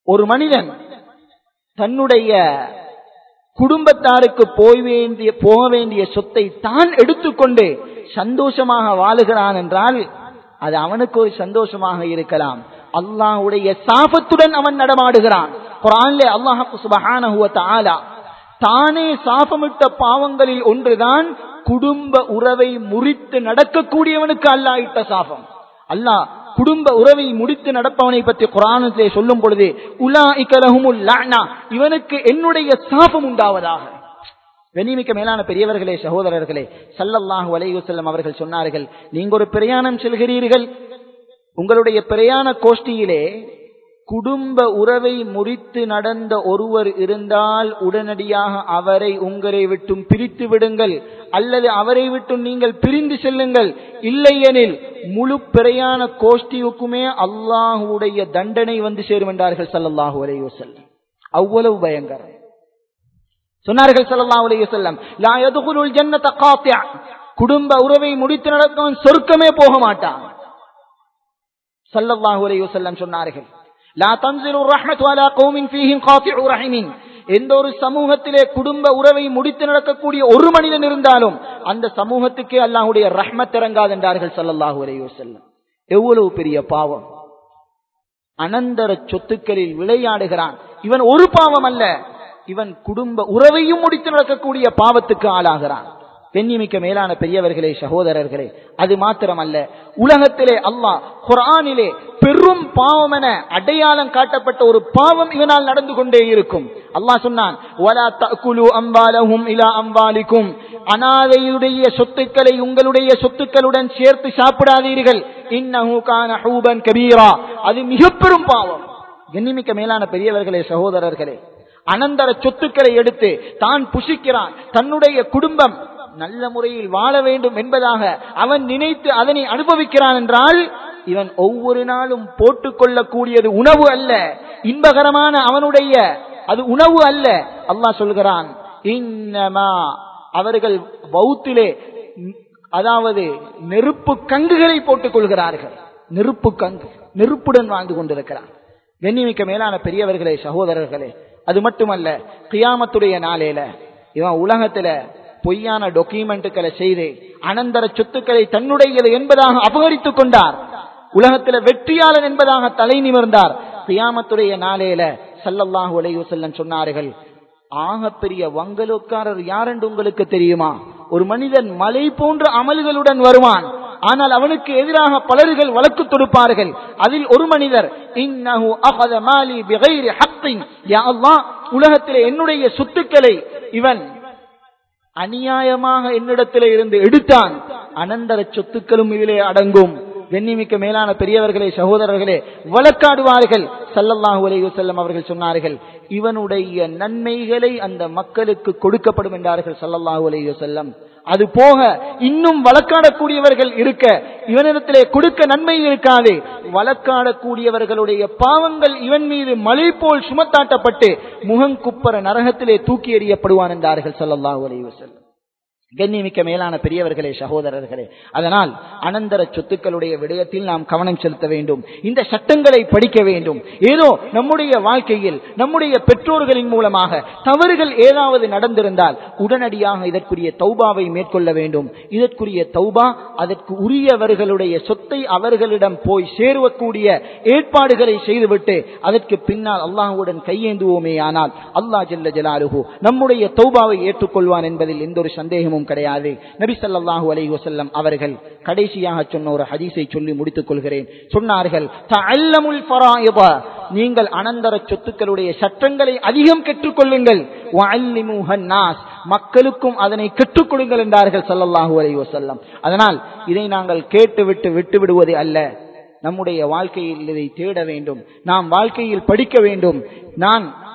ஒரு மனிதன் தன்னுடைய குடும்பத்தாருக்கு போய் வேண்டிய போக வேண்டிய சொத்தை தான் எடுத்துக்கொண்டு சந்தோஷமாக வாழுகிறான் என்றால் அது அவனுக்கு ஒரு சந்தோஷமாக இருக்கலாம் அல்லாஹுடைய சாபத்துடன் அவன் நடமாடுகிறான் குரான்ல அல்லாஹு சுபஹானஹு வ தஆலா தானே சாபமிட்ட பாவங்களில் ஒன்றுதான் குடும்ப உறவை முறித்து நடக்கக்கூடியவனுக்கு அல்லாஹ் இட்ட சாபம் அல்லாஹ் குடும்ப உறவை முடித்து நடப்பவனை பற்றி குரானத்திலே சொல்லும் பொழுது உலா இக்கலகுமுல் இவனுக்கு என்னுடைய சாபம் உண்டாவதாக வெண்ணிமிக்க மேலான பெரியவர்களே சகோதரர்களே சல்லல்லாஹு அலைஹி வஸல்லம் அவர்கள் சொன்னார்கள் நீங்க ஒரு பிரயாணம் செல்கிறீர்கள் உங்களுடைய பிரயாண கோஷ்டியிலே குடும்ப உறவை முறித்து நடந்த ஒருவர் இருந்தால் உடனடியாக அவரை உங்களை விட்டும் பிரித்து விடுங்கள் அல்லது அவரை விட்டும் நீங்கள் பிரிந்து செல்லுங்கள் இல்லையெனில் முழு பிரயாண கோஷ்டியுக்குமே அல்லாஹுடைய தண்டனை வந்து சேரும் என்றார்கள் சல்லல்லாஹு அலைஹி வஸல்லம் அவ்வளவு பயங்கரம் சொன்னார்கள் சல்லல்லாஹு அலைஹி வஸல்லம் லா யதுகுலுல் ஜன்னத காத்திஅ குடும்ப உறவை முடித்து நடக்கும் சொர்க்கமே போக மாட்டான் சல்லல்லாஹு அலைஹி வஸல்லம் சொன்னார்கள் லா தன்சிலு ரஹ்மத்து அலா கௌமின் ஃபீஹிம் காத்திஉ ரஹிமின் எந்த ஒரு சமூகத்திலே குடும்ப உறவை முடித்து நடக்கக்கூடிய ஒரு மனிதன் இருந்தாலும் அந்த சமூகத்துக்கே அல்லாஹ்வுடைய ரஹ்மத் இறங்காது என்றார்கள் சல்லல்லாஹு அலைஹி வஸல்லம் எவ்வளவு பெரிய பாவம் அனந்தர சொத்துக்களில் விளையாடுகிறான் இவன் ஒரு பாவம் அல்ல இவன் குடும்ப உறவையும் முடித்து நடக்கக்கூடிய பாவத்துக்கு ஆளாகிறான் பெண்ணிமிக்க மேலான பெரியவர்களே சகோதரர்களே அது மாத்திரமல்ல உலகத்திலே அல்லாஹ் குரானிலே பெரும் பாவம் என அடையாளம் காட்டப்பட்ட ஒரு பாவம் இவனால் நடந்து கொண்டே இருக்கும் அல்லாஹ் சொன்னான் "வலா தஅகுலு அம்வாலஹும் இலா அம்வாலிக்கும் அனாதையுடைய சொத்துக்களை உங்களுடைய சொத்துக்களுடன் சேர்த்து சாப்பிடாதீர்கள் இன்னஹு கான ஹூபன் கபீரா அது மிக பெரும் பாவம் கண்ணிமிக்க மேலான பெரியவர்களே சகோதரர்களே அனந்தர சொத்துக்களை எடுத்து தான் புசிக்கிறான் தன்னுடைய குடும்பம் நல்ல முறையில் வாழ வேண்டும் என்பதாக அவன் நினைத்து அதனை அனுபவிக்கிறான் என்றால் இவன் ஒவ்வொரு நாளும் போட்டுக்கொள்ளக்கூடியது உணவு அல்ல இன்பகரமான அவனுடைய அது உணவு அல்ல அல்லாஹ் சொல்கிறான் இன்னமா அவர்கள் பௌத்திலே அதாவது நெருப்பு கங்குகளை போட்டுக் கொள்கிறார்கள் நெருப்பு கங்கு நெருப்புடன் வாழ்ந்து கொண்டிருக்கிறான் கண்ணிமிக்க மேலான பெரியவர்களே சகோதரர்களே அது மட்டுமல்ல கியாமத்துடைய நாளையில இவன் உலகத்துல பொய்யான டாக்குமெண்ட்டுகளை செய்து அனந்தர சொத்துக்களை தன்னுடையது என்பதாக அபகரித்துக் கொண்டார் உலகத்துல வெற்றியாளன் என்பதாக தலை நிமிர்ந்தார் கியாமத்துடைய நாளையில சல்லல்லாஹு அலைஹி வஸல்லம் சொன்னார்கள் ஆகப்பெரிய வங்கலுக்காரர் யார் என்று உங்களுக்கு தெரியுமா ஒரு மனிதன் மலை போன்ற அமல்களுடன் வருவான் ஆனால் அவனுக்கு எதிராக பலர்கள் வழக்கு தொடுப்பார்கள் அதில் ஒரு மனிதர் இன்னஹு அகத மாலி பிகைரி ஹக்கின் யா அல்லாஹ் உலகத்திலே என்னுடைய சொத்துக்களை இவன் அநியாயமாக என்னிடத்திலே இருந்து எடுத்தான் அனந்தர சொத்துக்களும் இதிலே அடங்கும் வெண்ணிமிக்க மேலான பெரியவர்களே சகோதரர்களே வழக்காடுவார்கள் சல்லல்லாஹு அலைஹி வஸல்லம் அவர்கள் சொன்னார்கள் இவனுடைய நன்மைகளை அந்த மக்களுக்கு கொடுக்கப்படும் என்றார்கள் சல்லல்லாஹு அலைஹி வஸல்லம் அது போக இன்னும் வழக்காடக்கூடியவர்கள் இருக்க இவனிடத்திலே கொடுக்க நன்மை இருக்காது வழக்காடக்கூடியவர்களுடைய பாவங்கள் இவன் மீது மலை போல் சுமத்தாட்டப்பட்டு முகங்குப்பர நரகத்திலே தூக்கி எறியப்படுவான் என்றார்கள் சல்லல்லாஹு அலைஹி வஸல்லம் கண்ணிமிக்க மேலான பெரியவர்களே சகோதரர்களே அதனால் அனந்தர சொத்துக்களுடைய விடயத்தில் நாம் கவனம் செலுத்த வேண்டும் இந்த சட்டங்களை படிக்க வேண்டும் ஏதோ நம்முடைய வாழ்க்கையில் நம்முடைய பெற்றோர்களின் மூலமாக தவறுகள் ஏதாவது நடந்திருந்தால் உடனடியாக இதற்குரிய தௌபாவை மேற்கொள்ள வேண்டும் இதற்குரிய தௌபா அதற்கு உரியவர்களுடைய சொத்தை அவர்களிடம் போய் சேருவக்கூடிய ஏற்பாடுகளை செய்துவிட்டு அதற்கு பின்னால் அல்லாஹுடன் கையேந்துவோமே ஆனால் அல்லாஹ் ஜல்ல ஜலாலுஹு நம்முடைய தௌபாவை ஏற்றுக்கொள்வான் என்பதில் எந்த ஒரு சந்தேகமும் கிடையாது நபி ஸல்லல்லாஹு அலைஹி வஸல்லம் அவர்கள் கடைசியாக சொன்ன ஒரு ஹதீஸை சொல்லி முடித்துக் கொள்கிறேன் சொன்னார்கள் தஅல்லமுல் ஃபராயித நீங்கள் அனந்தர சொத்துக்களுடைய சட்டங்களை அதிகம் கற்றுக்கொள்ளுங்கள் வஅல்லிமுஹன் நாஸ் மக்களுக்கும் அதனை கற்றுக் கொடுங்கள் என்றார்கள் ஸல்லல்லாஹு அலைஹி வஸல்லம் அதனால் இதை நாங்கள் கேட்டுவிட்டு விட்டு விடுவது அல்ல நம்முடைய வாழ்க்கையில் இதை தேட வேண்டும் நாம் வாழ்க்கையில் படிக்க வேண்டும் நான்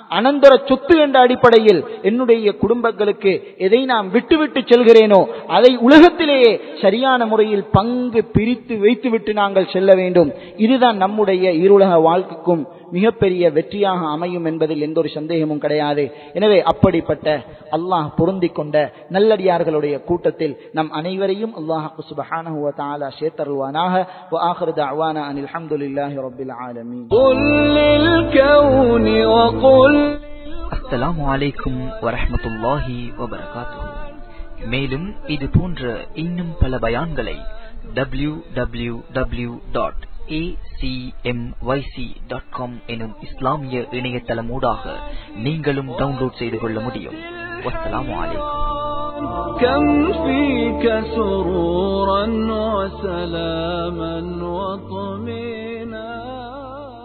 அனந்தர சொத்து என்ற அடிப்படையில் என்னுடைய குடும்பங்களுக்கு எதை நாம் விட்டுவிட்டு செல்கிறேனோ அதை உலகத்திலேயே சரியான முறையில் பங்கு பிரித்து வைத்துவிட்டு நாங்கள் செல்ல வேண்டும் இதுதான் நம்முடைய இருளக வாழ்க்கைக்கும் மிகப்பெரிய வெற்றியாக அமையும் என்பதில் எந்த ஒரு சந்தேகமும் கிடையாது எனவே அப்படிப்பட்ட அல்லாஹ் பொருந்திக் கொண்ட நல்லடியார்களுடைய கூட்டத்தில் நம் அனைவரையும் அல்லாஹ் சுபஹானஹு வ தஆலா சேர்த்தருள்வானாக வ ஆகிரு தஅவானா அனில் ஹம்துலில்லாஹி ரப்பில் ஆலமீன் قل للكون وقل அஸ்ஸலாமு அலைக்கும் வரஹ்மத்துல்லாஹி வபரகாத்துஹு மேலும் இது போன்ற இன்னும் பல பயான்களை டபிள்யூ டபிள்யூ டபிள்யூ டாட் எனும் இஸ்லாமிய இணையதளமூடாக நீங்களும் டவுன்லோட் செய்து கொள்ள முடியும் வஸ்ஸலாமு அலைக்கும் كم فيك سرورا وسلام